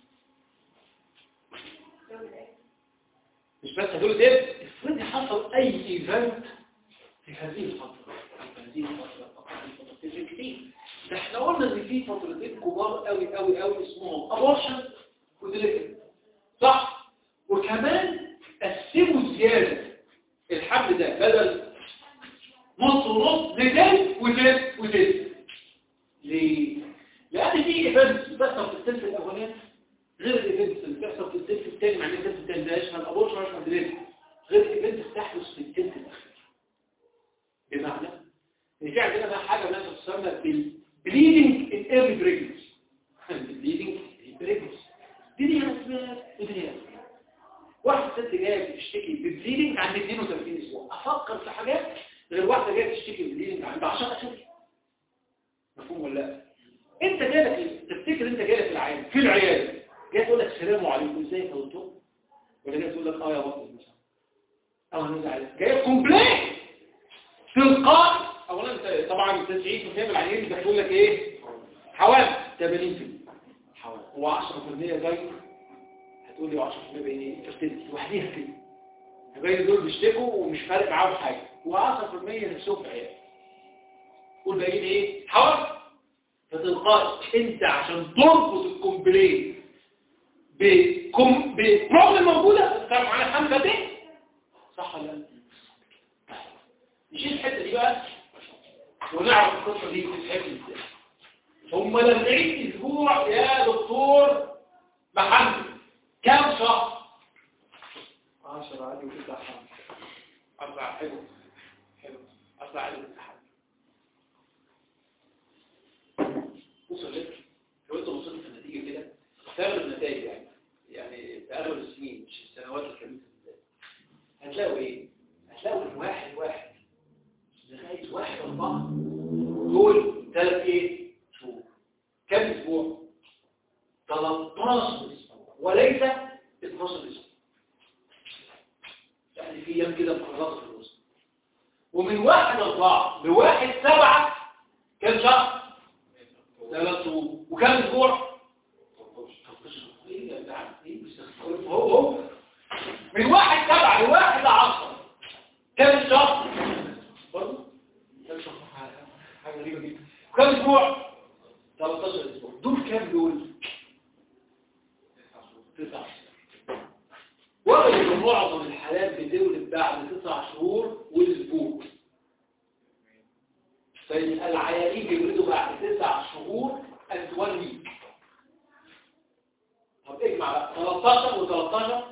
مش بس هدول ده افرضي حصل اي ايفنت في هذه الفترة في هذه الفترة طبعا الفترة تفرق كتير ده احنا قلنا ان في فترتين كبار قوي قوي قوي اسمهم ابورشن ودليفري صح وكمان قسموا زيادة الحمل ده بدل نص ونص لتل وتل وتل ليه؟ لأن في ايفنتس بتحصل في الثلث الأولاني غير الايفنتس اللي بتحصل في الثلث الثاني مع ان الثلث الثاني ده يشمل ابورشن ويشمل دليفري غير الايفنتس تحدث في الثلث الأخير بمعنى ان في عندنا بقى حاجة ما تسمى بالبليدنج ان ايرلي بريجنسي البليدنج ان بريجنسي دي ليها اسباب ودي ليها اسباب واحدة ست جاية بتشتكي ببليدنج عند 32 اسبوع افكر في حاجات غير واحدة جاية بتشتكي ببليدنج عند 10 اسابيع مفهوم ولا لا انت جايلك تفتكر انت جايلك العيان في العيادة جاي تقول لك السلام عليكم ازيك يا دكتور ولا جاي تقول لك اه يا بطل مثلا او هنرجع عليك جاي كومبلين تلقائي اولا انت طبعا 90% من العيانين بيقول لك ايه حوالي 80% حوالي و10% جاي هتقول لي 10% باين ايه فرتيلتي لوحديها كده الباقي دول بيشتكوا ومش فارق معاهم حاجه و10% نفسهم في عيال والباقيين ايه حوالي فتلقائي انت عشان تربط الكومبلين بكم ببروبلم موجوده تعرف معانا خمسه دي صح ولا لا نشيل الحته دي بقى ونعرف القصه دي بتتحكي ازاي هم ل 40 اسبوع يا دكتور محمد كام شهر 10 عادي وتسع حمل اربع حلو حلو اربع حلو بص لك لو انت وصلت في النتيجه كده تاخد النتائج يعني يعني في اغلب السنين مش السنوات الكبيره هتلاقوا ايه هتلاقوا الواحد واحد لغايه واحد اربعه دول ثلاث ايه شهور كم اسبوع 13 اسبوع وليس 12 اسبوع يعني في ايام كده مقررات في الوسط ومن واحد اربعه لواحد سبعه كم شهر ثلاث شهور وكم اسبوع 13 ايه يا جدعان ايه بيستخدموا هو هو من واحد سبعه لواحد عشرة كم شهر برضه كم شهر حاجه غريبه جدا كم اسبوع 13 اسبوع دول كام دول تسع وغالبا معظم الحالات بتولد بعد تسع شهور واسبوع فالعيانين بيولدوا بعد تسع شهور and one week طب اجمع بقى 13 و13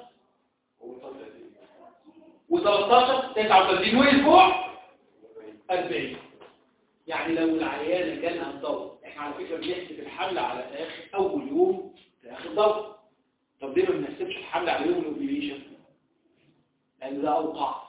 و13 39 واسبوع 40 يعني لو العيانة جالها الضوء احنا على فكرة بنحسب الحمل على اخر اول يوم في اخر ضوء طب ليه ما بنحسبش الحمل على يوم الاوبريشن لان ده اوقع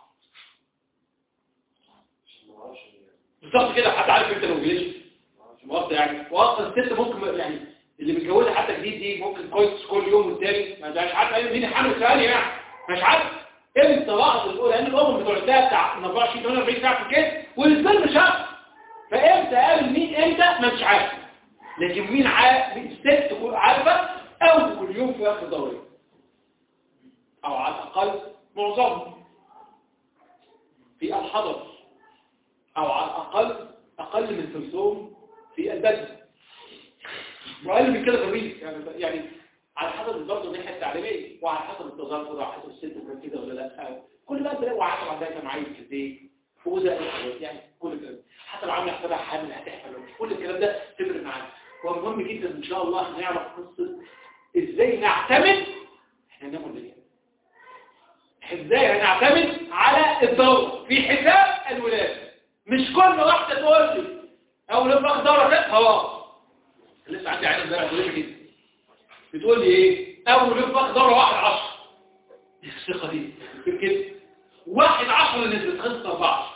بالظبط كده حتى عارف انت الاوبريشن مش مؤاخذة يعني واصلا الست ممكن يعني اللي متجوزه حتى جديد دي ممكن كويس كل يوم والتاني ما مش عارف مين حامل ثاني يعني مش عارف امتى لحظه الاولى لان الام بتقعدها بتاع 24 48 ساعه في الكيس والسن شهر فامتى قال مين امتى ما مش عارف لكن مين عارف الست تكون عارفه اول يوم في اخر دوره او على الاقل معظمهم في الحضر او على الاقل اقل من ثلثهم في البدن واقل من كده في الريف يعني يعني على حسب برضه الناحيه التعليميه وعلى حسب التظاهر وعلى حسب الست كان كده ولا لا كل ده تلاقي وعارف عندها كام عيل في البيت وزي يعني كل الكلام حتى عامله حسابها حامل هتحمل كل الكلام ده تفرق معانا ومهم جدا ان شاء الله نعرف قصه ازاي نعتمد احنا ناخد بالنا ازاي هنعتمد على الدوره في حساب الولاده مش كل واحده تقول لي اول ما اخد دوره كده خلاص لسه عندي عينه امبارح بتقول لي كده بتقول لي ايه اول يوم اخد دوره واحد عشر الثقه دي كده واحد عشر نزلت خلصت اربعه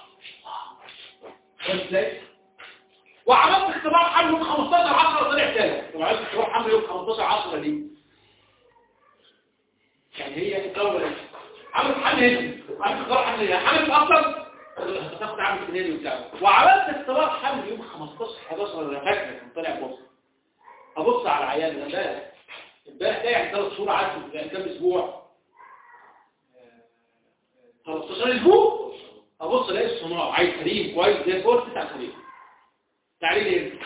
ازاي وعملت اختبار حمل يوم 15 10 طلع ثالث وعملت اختبار حمل يوم 15 10 ليه يعني هي الدوره عملت حمل هندي عملت اختبار حمل هندي حمل اصلا هتاخد عامل سناني وبتاع وعملت اختبار حمل يوم 15 11 انا فاكر كان طالع بص ابص على العيان ده امبارح امبارح ده يعني ثلاث شهور عدوا يعني كام اسبوع 15 اسبوع ابص الاقي الصناعه عايز سليم كويس زي الفل بتاع سليم تعليل ايه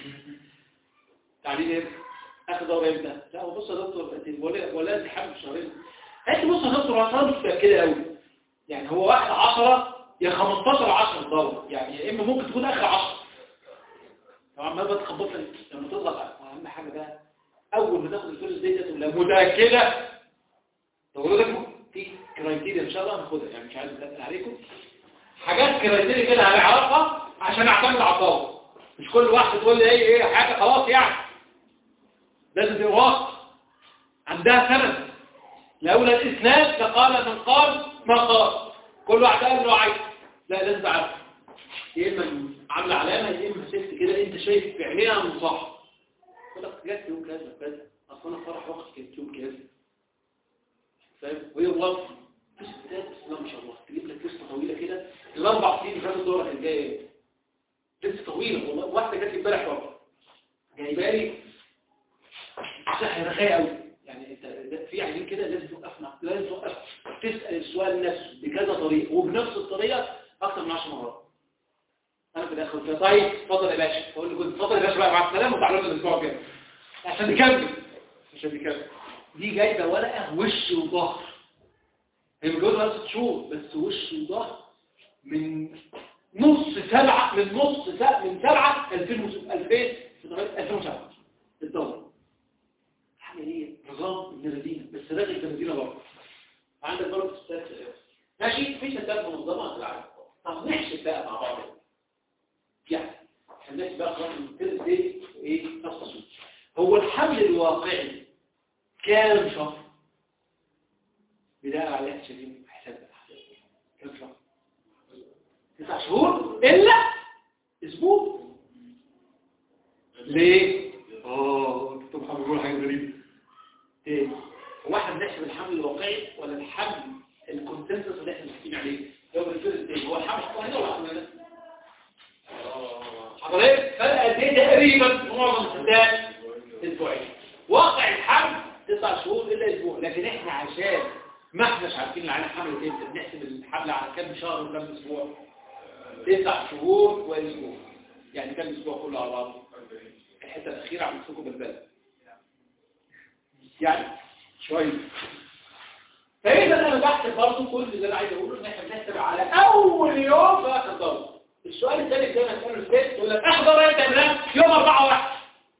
تعليل ايه اخد دور امتى لا هو بص يا دكتور انت ولا ولا انت حابب شهرين انت بص يا دكتور اصلا مش متاكده قوي يعني هو واحد 10 يا 15 10 دور يعني يا اما ممكن تكون اخر 10 طبعا ما بتخبط لك لما تضغط على اهم حاجه بقى اول ما تاخد الفلوس دي تقول لها متاكده تقول لك في كرايتيريا ان شاء الله هناخدها يعني مش عايز اتقل عليكم حاجات كرايتيريا كده هنعرفها عشان اعتمد على الطاوله مش كل واحد تقول لي ايه ايه حاجه خلاص يعني لازم تبقى واثق عندها سند لولا الاسناد لقال من قال ما قال كل واحد قال له عايز لا لازم تعرف يا اما عامله علامه يا اما ست كده انت شايف في عينيها من صح تقول لك جت يوم كذا كذا اصل انا فرح وقت كانت يوم كذا فاهم وهي واقفه في ستات بسم الله ما شاء الله تجيب لك قصه طويله كده الاربع سنين اللي فاتت دول كانت جايه لسه طويله والله واحده جت لي امبارح برضه جايبه لي صح رخاء قوي يعني انت في عينين كده لازم توقف مع لازم توقف تسال السؤال نفسه بكذا طريقه وبنفس الطريقه اكتر من 10 مرات انا في الاخر قلت له طيب اتفضل يا باشا بقول له كنت اتفضل يا باشا بقى مع السلامه وتعالوا لنا الاسبوع الجاي عشان نكمل عشان نكمل دي جايبه ورقه وش وظهر هي متجوزه بقى ست شهور بس وش وظهر من نص سبعة من نص سبعة من سبعة 2000 2000 2007 الدورة حاجة ايه نظام النرادين بس راجل النرادين برضه عندك برضه ستات ماشي في ستات منظمة هتلعب طب نحسب بقى مع بعض يعني الناس بقى خلاص الثلث دي ايه تفصل هو الحمل الواقعي كام شهر بداية على شديد حساب كام شهر تسع شهور إلا أسبوع ليه؟ اه انتوا محمد بيقول حاجة غريبة ايه؟ هو احنا بنحسب الحمل الواقعي ولا الحمل الكونسنسس اللي احنا متفقين عليه؟ يوم الفيرست دي هو الحمل حصل هنا ولا حصل هنا؟ حصل ايه؟ فرق قد ايه تقريبا معظم الستات اسبوعين واقع الحمل تسع شهور الا اسبوع لكن احنا عشان ما احناش عارفين العيال حملت امتى بنحسب الحمل على كام شهر وكام اسبوع تسع شهور واسبوع يعني كام اسبوع كله على بعضه الحته الاخيره عم تسوقوا بالبال يعني شويه فاذا انا بحسب برضه كل اللي انا عايز اقوله ان احنا بنحسب على اول يوم في اخر دوره السؤال الثاني زي ما اساله الست يقول لك احضر انت بلاد يوم 4 1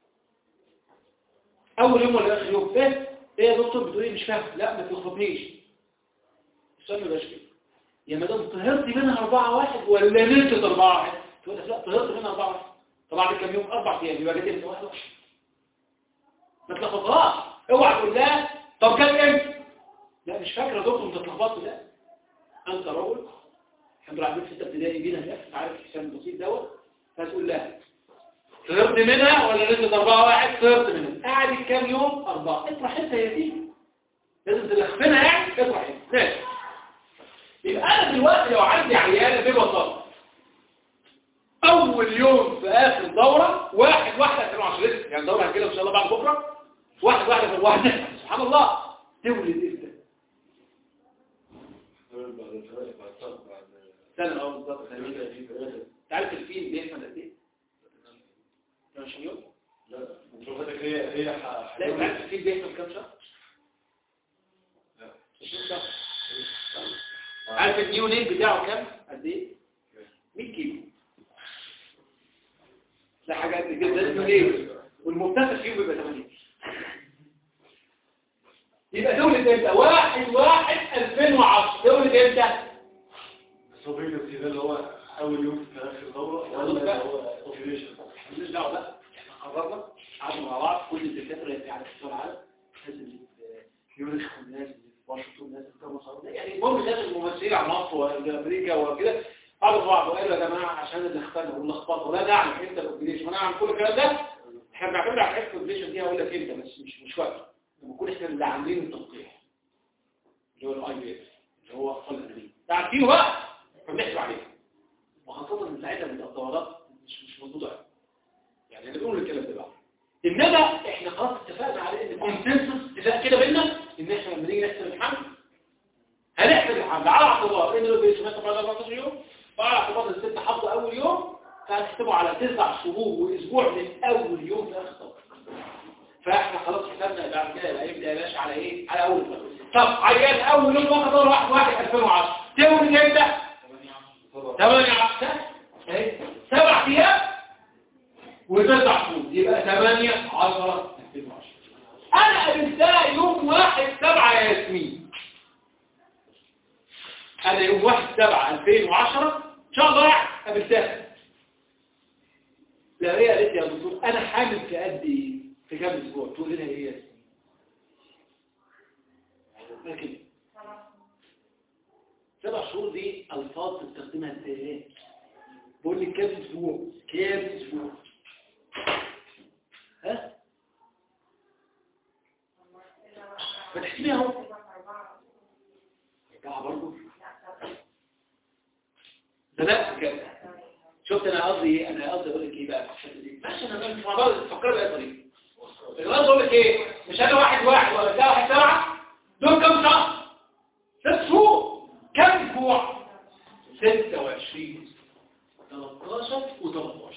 اول يوم ولا اخر يوم ايه ايه يا دكتور بتقول ايه مش فاهم لا ما تلخبطنيش السؤال ما يبقاش كده يا مدام طهرت منها 4 1 ولا نزلت 4 1 تقول لك لا طهرت منها 4 1 طبعا كام يوم اربع ايام يبقى جت امتى واحد واحد ما تلخبطهاش اوعى تقول لها طب كام امتى لا مش فاكره يا دكتور انت اتلخبطت لا انت رجل الحمد لله عندك ستة ابتدائي بينا هناك عارف الحساب البسيط دوت فتقول لها طهرت منها ولا نزلت أربعة واحد طهرت منها قعدت كام يوم أربعة اطرح انت يا دي لازم تلخفنها يعني اطرح انت ماشي يبقى أنا دلوقتي لو عندي عيالة ببساطة أول يوم في آخر دورة واحد واحدة كانوا عشرين يعني دورة هكذا إن شاء الله بعد بكرة واحد واحدة في الواحدة سبحان الله تولد إمتى سنة اه بالظبط تعرف الفيل بيحمل قد ايه؟ 20 يوم؟ لا شوفتك هي هي لا انت عارف الفيل بيحمل كام شهر؟ لا 20 شهر عارف النيو نيم بتاعه كام؟ قد ايه؟ 100 كيلو لا حاجة قد كده ده اسمه ايه؟ والمبتسم فيهم بيبقى 80 يبقى دولة امتى؟ واحد واحد 2010 دولة امتى؟ الصبي الابتدائي اللي هو اول يوم في اخر دوره ولا هو اوبريشن مالناش دعوه بقى احنا قررنا قعدنا مع بعض كل الدكاتره اللي على مستوى العالم الناس اللي في يوريخ والناس اللي في واشنطن والناس اللي في مصر يعني المهم الناس الممثلين على مصر وامريكا وكده قعدوا مع بعض وقالوا يا جماعه عشان اللي اختلفوا واللخبطه لا نعرف امتى الاوبريشن ولا نعرف كل الكلام ده احنا بنعتمد على حته الاوبريشن دي هقول لك امتى بس مش مش وقت لما نكون احنا اللي عاملين التلقيح اللي هو الاي بي اس اللي هو اطفال الانابيب عارفينه بقى فبنحسب عليه وخاصه ان ساعتها بتبقى الدورات مش مش مضبوطه قوي. يعني انا بقول الكلام ده بقى انما احنا خلاص اتفقنا على ان كونسنسس اتفاق كده بينا ان احنا لما نيجي نحسب الحمل هنحسب الحمل على اعتبار ان لو بيسمى بعد 14 يوم وعلى اعتبار ان الست حافظه اول يوم فهنحسبه على تسع شهور واسبوع من اول يوم في اخر طبق فاحنا خلاص حسبنا بعد كده يبقى يبدا يا باشا على ايه على اول طبق طب عيان اول يوم واخد دور واحد واحد 2010 تولد امتى 8 10 اهي سبع ايام وتسع شهور يبقى 8 10 2010 انا قابلتها يوم واحد سبعة يا ياسمين انا يوم واحد سبعة 2010 ان شاء الله قابلتها لا هي قالت لي يا دكتور انا حامل في قد ايه في كام اسبوع تقول لها ايه يا ياسمين لكن سبع شهور دي الفاظ تستخدمها ازاي بقول لك كام اسبوع كام اسبوع ها ما تحسبيها اهو اربعه برضه ده لا كده شفت انا قصدي ايه انا قصدي اقول لك ايه بقى في الحته دي ماشي انا مش مع بعض تفكروا بقى طريقه الغرض اقول لك ايه مش انا واحد واحد ولا ده واحد سبعه دول كام شهر ست شهور كم اسبوع 26 13 و13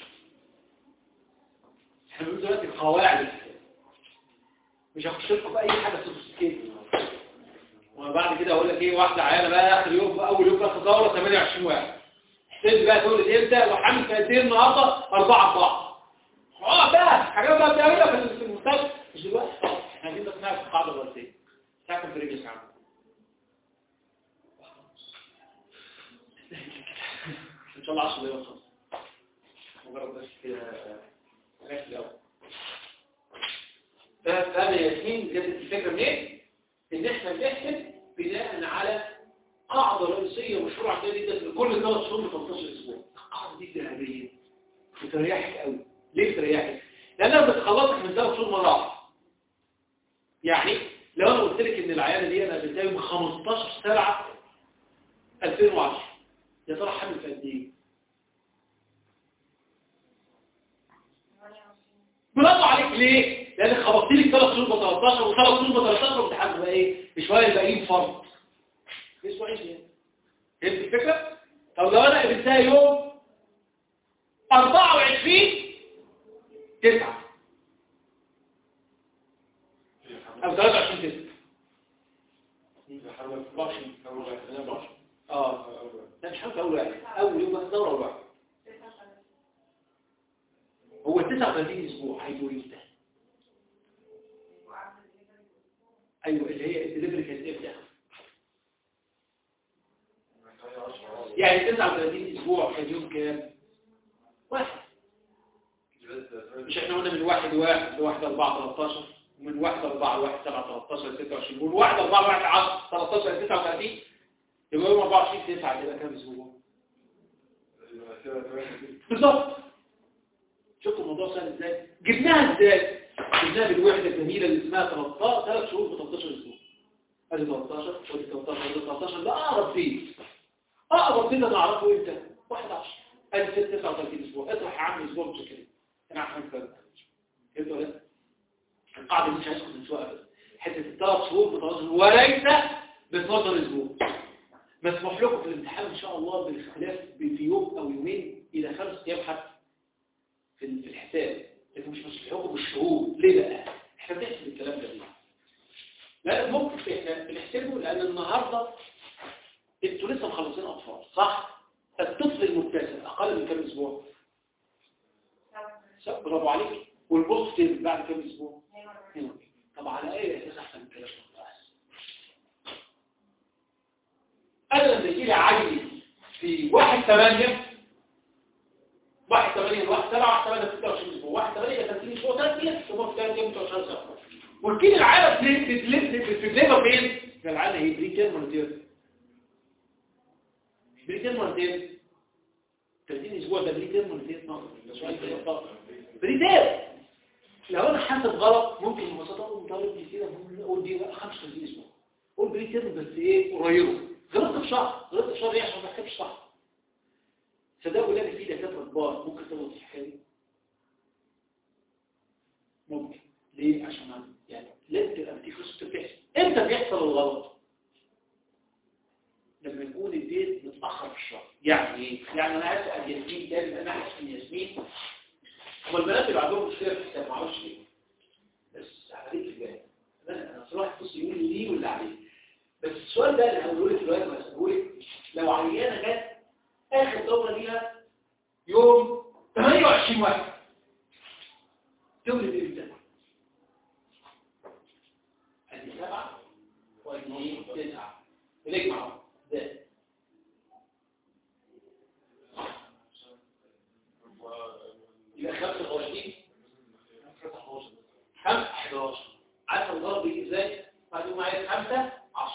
احنا بنقول دلوقتي القواعد الحساب. مش هخش لكم في اي حاجه سوفيستيكيتد وبعد كده اقول لك ايه واحده عيانه بقى اخر يوم في اول يوم في دوره 28 واحد احسب بقى تولد امتى وحامل في قد ايه النهارده 4 4 اه بقى حاجات بقى بتعملها في المستشفى مش دلوقتي خلاص احنا عايزين بس نعرف القاعده الرئيسيه ساكن في رجلك عم ان شاء الله 10 دقايق خلاص مجرد بس كده ركز الاول فاهم يا ياسمين جت الفكره منين؟ ان احنا بنحسب بناء على قاعده رئيسيه مشهوره عندنا جدا لكل ثلاث شهور ل 13 اسبوع القاعده دي ذهبيه بتريحك قوي ليه بتريحك؟ لانها بتخلصك من ثلاث شهور مره واحده يعني لو انا قلت لك ان العيانه دي انا قابلتها يوم 15 7 2010 يا ترى حامل في قد ايه؟ برافو عليك ليه؟ لانك خبطت لك ثلاث شهور ب 13 وثلاث شهور ب 13 وامتحان بقى ايه؟ بشويه الباقيين فرض اسبوعين يعني فهمت الفكره؟ طب لو انا قابلتها يوم 24 9 او 23 9 اه ده مش حاجه اول واحد اول يوم بس دوره اول واحد هو 39 اسبوع هيجوا امتى ايوه اللي هي الدليفري كانت امتى يعني 39 اسبوع كان يوم كام واحد مش احنا قلنا من واحد واحد لواحد اربعة 13 ومن واحد اربعة لواحد سبعة 13 26 ومن واحد اربعة لواحد 10 13 39 يبقى يوم 24 9 كده كام اسبوع بالظبط شفتوا الموضوع سهل ازاي جبناها ازاي جبناها بالوحده الجميله اللي اسمها 13 3 شهور ب 13 اسبوع ادي 13 ودي 13 ودي 13 ده اقرب فيه اقرب فيه انا اعرفه امتى 11 ادي 6 39 اسبوع اطرح يا عم اسبوع متشكرين انا عارف كده فهمت ولا لا؟ القاعده دي مش هيسكت من سوء ابدا حته الثلاث شهور ب 13 وليس ب 12 اسبوع مسموح لكم في الامتحان ان شاء الله بالاختلاف في يوم او يومين الى خمس ايام حتى في في الحساب لكن مش مسموح لكم بالشهور ليه بقى احنا بنحسب الكلام ده ليه لا ممكن احنا بنحسبه لان النهارده انتوا لسه مخلصين اطفال صح الطفل المبتسم اقل من كام اسبوع صح برافو عليك والبوست بعد كام اسبوع طب على ايه اساس احسن من كده انا لما يجي لي عيل في واحد ثمانية واحد ثمانية واحد سبعة واحد ثمانية ستة وعشرين اسبوع واحد ثمانية ثلاثين اسبوع ثلاث ايام وما في ثلاث ايام متوشرة سنة والكيل العالم بتلفها فين؟ في العالم هي بريتين مرتين بريتين مرتين 30 اسبوع ده بريتين مرتين بريتين لو انا حاسب غلط ممكن ببساطه اقول طالب كتير اقول دي بقى 35 اسبوع قول بريتين بس ايه قريبه غلطت في شهر غلطت في شهر ايه عشان ما تحسبش صح صدقوا لان في دكاتره كبار ممكن تغلط في الحكايه دي ممكن ليه عشان ما- يعني لازم تبقى بتفلوس بتحصل امتى بيحصل الغلط لما يكون الديت متاخر في الشهر يعني ايه يعني انا هسال ياسمين تاني لان انا حاسس ان ياسمين هو البنات اللي عندهم مشكله في الحساب ما اعرفش ليه بس عليك الجاي انا انا صراحه بص يقول لي ليه ولا عليه بس السؤال ده اللي هقوله لك دلوقتي بس هقوله لك لو عيانه جت اخر دوره ليها يوم 28 واحد تولد امتى؟ ادي سبعه وادي تسعه بنجمع ده يبقى 25 5 11 عارف الضرب بيجي ازاي؟ هتقوم معايا 5 10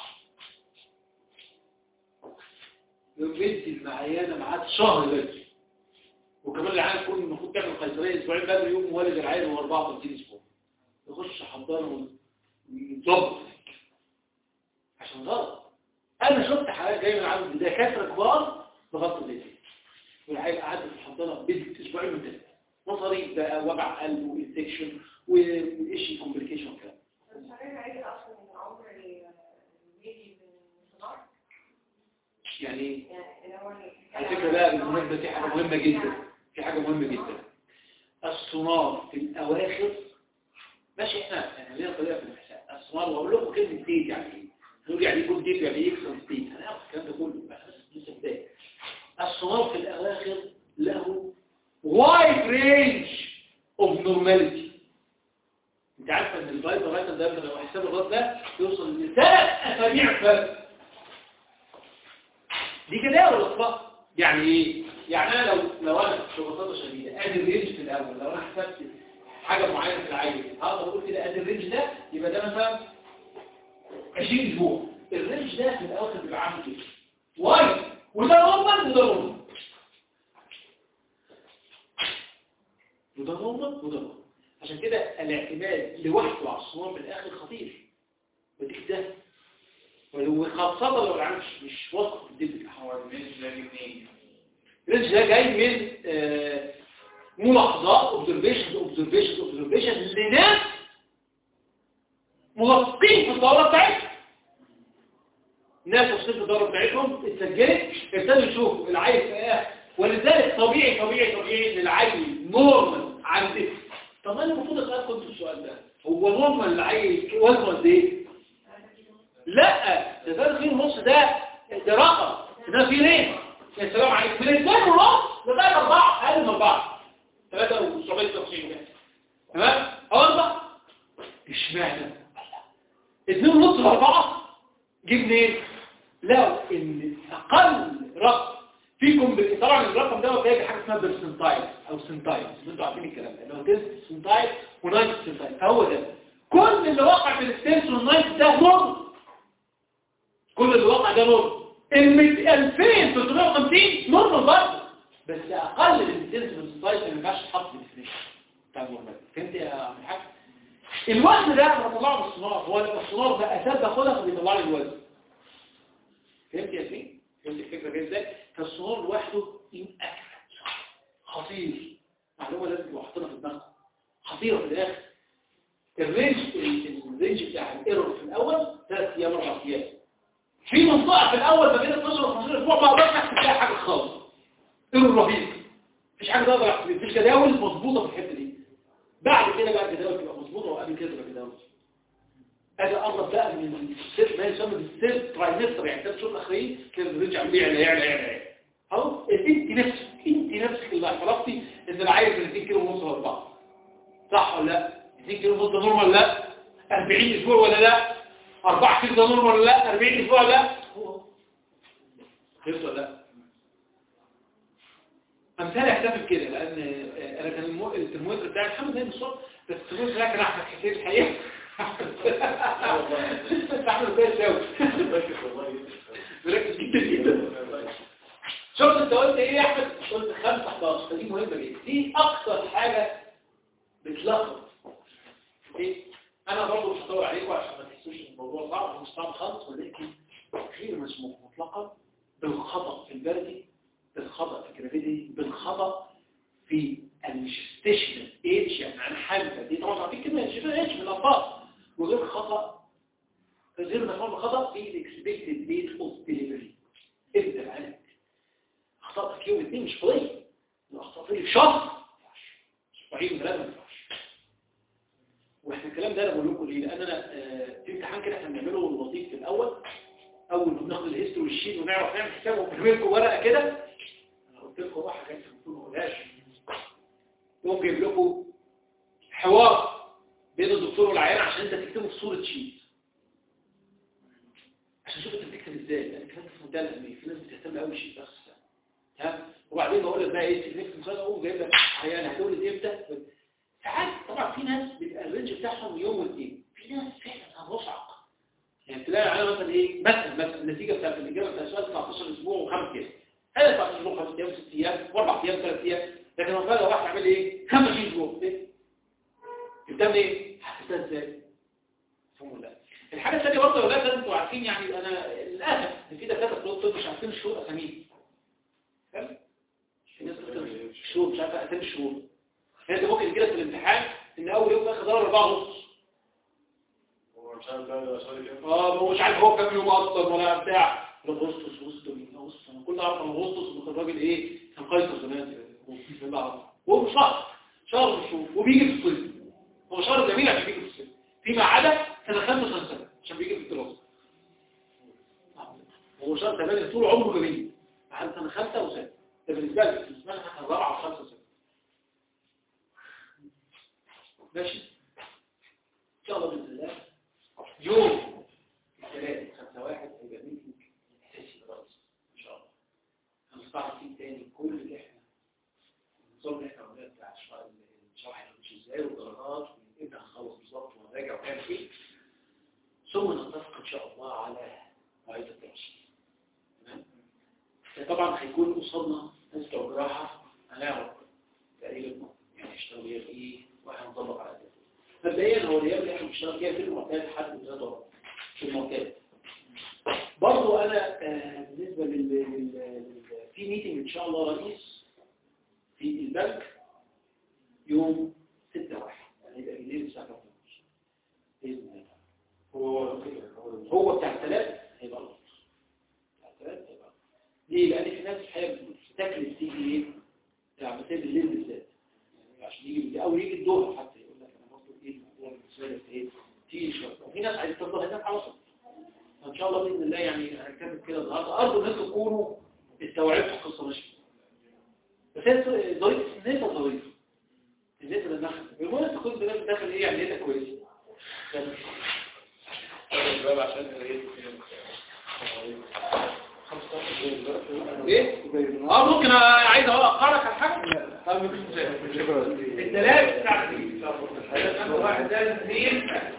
يمد المعيانه معاد شهر بدري وكمان العيان يكون المفروض تعمل قيصريه اسبوعين بدري يوم والد العيان هو 34 اسبوع يخش حضانه ويتظبط عشان غلط انا شفت حالات جايه من عند دكاتره كبار بغض النظر والعيال قعدت في الحضانه بدت اسبوعين من ثلاثه نظري بقى وجع قلب وانفكشن وايش كومبليكيشن كده مش عارفة عادي أصلا من عمر الميدي من صناعة يعني ايه يعني اللي هو على فكرة بقى بالمناسبة دي حاجة مهمة جدا في حاجة مهمة جدا الصنار في الأواخر ماشي احنا احنا لينا طريقة في الحساب الصنار وأقول لكم كلمة ديت يعني ايه هنقول يعني يكون ديت يعني ايه اكسل ديت هنعرف الكلام ده كله بس لسه بداية الصنار في الأواخر له wide range of normality انت عارفة ان الفايبر رايتر ده لو حساب الغلط ده يوصل لثلاث أسابيع فرق دي كده ولا اطلاق يعني ايه يعني انا لو لو انا ببساطه شديده ادي الرينج في الاول لو انا حسبت حاجه معينه في العين هقدر اقول كده ادي الرينج ده يبقى ده مثلا 20 اسبوع الرينج ده في الاواخر بيبقى عامل كده واي وده نورمال وده نورمال وده نورمال وده نورمال عشان كده الاعتماد لوحده على الصناعه في الاخر خطير بديك ده ولو خاصة لو العالم مش مش واثق في الدب الحوار الرينج ده جاي من آه، ملاحظات اوبزرفيشن اوبزرفيشن اوبزرفيشن لناس ملصقين في الدورة بتاعتهم ناس ملصقين في الدورة بتاعتهم اتسجلت ابتدوا يشوفوا العيل في ايه ولذلك طبيعي طبيعي طبيعي ان العيل نورمال عند طب انا المفروض اسالكم انتوا السؤال ده هو نورمال العيل وزنه قد ايه؟ لا ده ده خير ونص ده ده رقم ده في ليه يا سلام عليك من اثنين ونص لغايه اربعه اقل من اربعه ثلاثه وسبعين تقسيم ده تمام او اربعه اشمعنى اثنين ونص لاربعه جه منين؟ لو ان اقل رقم فيكم بال- طبعا الرقم ده جاي بحاجه اسمها برسنتايل او سنتايل انتوا عارفين الكلام ده اللي هو 10 سنتايل و9 سنتايل فهو ده كل اللي وقع في الستنس والنايت ده نورمال كل اللي وقع ده نورمال ال 2350 نورمال برضه بس اقل من الستنس والسنتايل ما ينفعش تحط في الديفينيشن بتاع النورمال فهمت يا عم الحاج الوزن ده انا بطلعه بالسونار هو السونار ده اساس باخدها فبيطلع لي الوزن فهمت يا سيدي فهمت الفكره جايه ازاي فالسونار لوحده inaccurate خطير معلومه لازم تبقى حاطينها في دماغكم خطيره في الاخر الرينج الرينج بتاع الايرور في الاول ثلاث ايام اربع ايام في منطقه في الاول ما بين 12 و 15 اسبوع ما اقدرش احسب فيها حاجه خالص ايرور رهيب مفيش حاجه تقدر احسب مفيش جداول مظبوطه في الحته دي بعد كده بقى الجداول تبقى مظبوطه وقبل كده تبقى جداول ادي قرب بقى من السير ما يسمى بالسير ترايمستر يعني ثلاث شهور الاخرين كده الرينج عمال يعلى يعلى يعلى يعلى اهو انت نفسك انت نفسك اللي اعترفتي ان العيل من 2 كيلو ونص لاربعه صح ولا لا 2 كيلو ونص ده نورمال لا 40 اسبوع ولا لا 4 كيلو ده نورمال ولا لا 40 اسبوع ولا لا هو فهمت ولا لا امثال احتفل كده لان آه، انا كان المو- الترمومتر بتاعي الحمد لله بالصوت بس الترمومتر بتاعي كان احمد حسين الحقيقه استعمله كويس قوي مركز جدا جدا شفت انت قلت ايه يا احمد قلت 5 11 فدي مهمه جدا دي اكتر حاجه بتلخبط ايه انا برضه مش هطول عليكم عشان ما تحسوش ان الموضوع صعب مش صعب خالص ولكن خير مسموح مطلقا بالخطأ في البردي بالخطأ في الجرافيتي بالخطأ في الجستيشنال ايج يعني عن حاجة دي طبعا عارفين كلمة الجستيشنال ايج من الألفاظ وغير خطأ غير مفهوم الخطأ في الاكسبكتد ديت اوف ديليفري ابدا العلاج اخطاء في يوم اثنين مش قضيه لو اخطاء في شهر اسبوعين ثلاثه ما ينفعش واحنا الكلام ده انا بقول لكم ليه لان انا آه، في امتحان كده احنا بنعمله لطيف في الاول اول ما بناخد الهيستوري والشيت ونعرف نعمل حساب ونعمل لكم ورقه كده انا قلت لكم واحده كانت المفروض ما اقولهاش يقوم جايب لكم حوار بين الدكتور والعيان عشان انت تكتبه في صوره شيت عشان شوف انت بتكتب ازاي لان الكلام ده في منتهى الاهميه في ناس بتهتم قوي بالشيء بس تمام وبعدين بقول لك بقى ايه تكنيك المساعده اقوم جايب لك عيان هتولد امتى ساعات طبعا في ناس بيبقى الرينج بتاعهم يوم واثنين في ناس فعلا هتوسعق يعني تلاقي على مثلا ايه مثلا مثلا النتيجه بتاعت الاجابه بتاعت السؤال 19 اسبوع وخمس ايام هذا 19 اسبوع خمس ايام ست ايام واربع ايام ثلاث ايام لكن لو فجاه واحد عمل ايه 25 اسبوع ايه جبتها منين ايه حسيتها ازاي مفهوم ولا لا الحاجة الثانية برضه يا ولاد لازم تبقوا عارفين يعني أنا للأسف إن في دكاترة في الطب مش عارفين الشهور أساميهم فاهم؟ في ناس بتكتب الشهور مش عارفة أسامي الشهور يعني أنت ممكن يجيلك في الامتحان إن أول يوم آخر دورة أربعة ونص هو مش عارف بقى ده سؤال كام اه هو مش عارف هو كام يوم أصلا ولا بتاع أغسطس وسط مين أغسطس أنا كل أعرف إن أغسطس وكان الراجل إيه كان قيصر زمان في بعض وهو مش شهر شهر من الشهور وبيجي في الصيف هو شهر جميل عشان بيجي في الصيف فيما عدا سنة خمسة سنة سنة عشان بيجي في الدراسة هو شهر ثمانية طول عمره جميل بعد سنة خمسة وسنة ده بالنسبة لي بالنسبة لي حتى الرابعة وخمسة سنة ماشي إن شاء الله بإذن الله يوم الثلاث خمسة واحد هيبقى ميتنج أساسي بالرئيس إن شاء الله هنستعرض فيه تاني كل اللي إحنا النظام اللي إحنا عملناه بتاع الشرح الشرح هيمشي إزاي والدرجات وإمتى هنخلص بالظبط ونراجع ونعمل إيه ثم نتفق إن شاء الله على مواعيد التنشيط تمام طبعا هيكون قصادنا ناس بتوع جراحة هنعرف تقريبا يعني اشتغل ايه في ايه وهنطبق على ده مبدئيا هو الرياض اللي احنا بنشتغل فيها في المعتاد لحد من ثلاث ورق في المعتاد برضه انا آه، بالنسبه لل... لل... لل... في ميتنج ان شاء الله رئيس في البنك يوم 6 واحد يعني يبقى بالليل الساعه 12 باذن الله هو كده هو هو بتاع الثلاث هيبقى الأفضل بتاع الثلاث هيبقى الأفضل. ليه؟ لأن في ناس الحقيقة بتاكل تيجي ايه؟ بتاع مسائل الليل بالذات يعني عشان يجي بالليل أو يجي الظهر حتى يقول لك أنا برضه إيه الموضوع بالنسبة لك إيه؟ تيجي شوية وفي ناس عايز تفضل هناك على طول فإن شاء الله بإذن الله يعني هنكمل كده النهارده أرجو إنكم تكونوا استوعبتوا القصة ماشية بس هي ظريف النسبة ظريفة النسبة للنخل المهم أنت كنت داخل إيه يعني نيتك كويسة الباب عشان ايه ايه اه ممكن عايز اقرأك على حاجه طب مفيش مشكله الثلاث بتاع واحد ده اثنين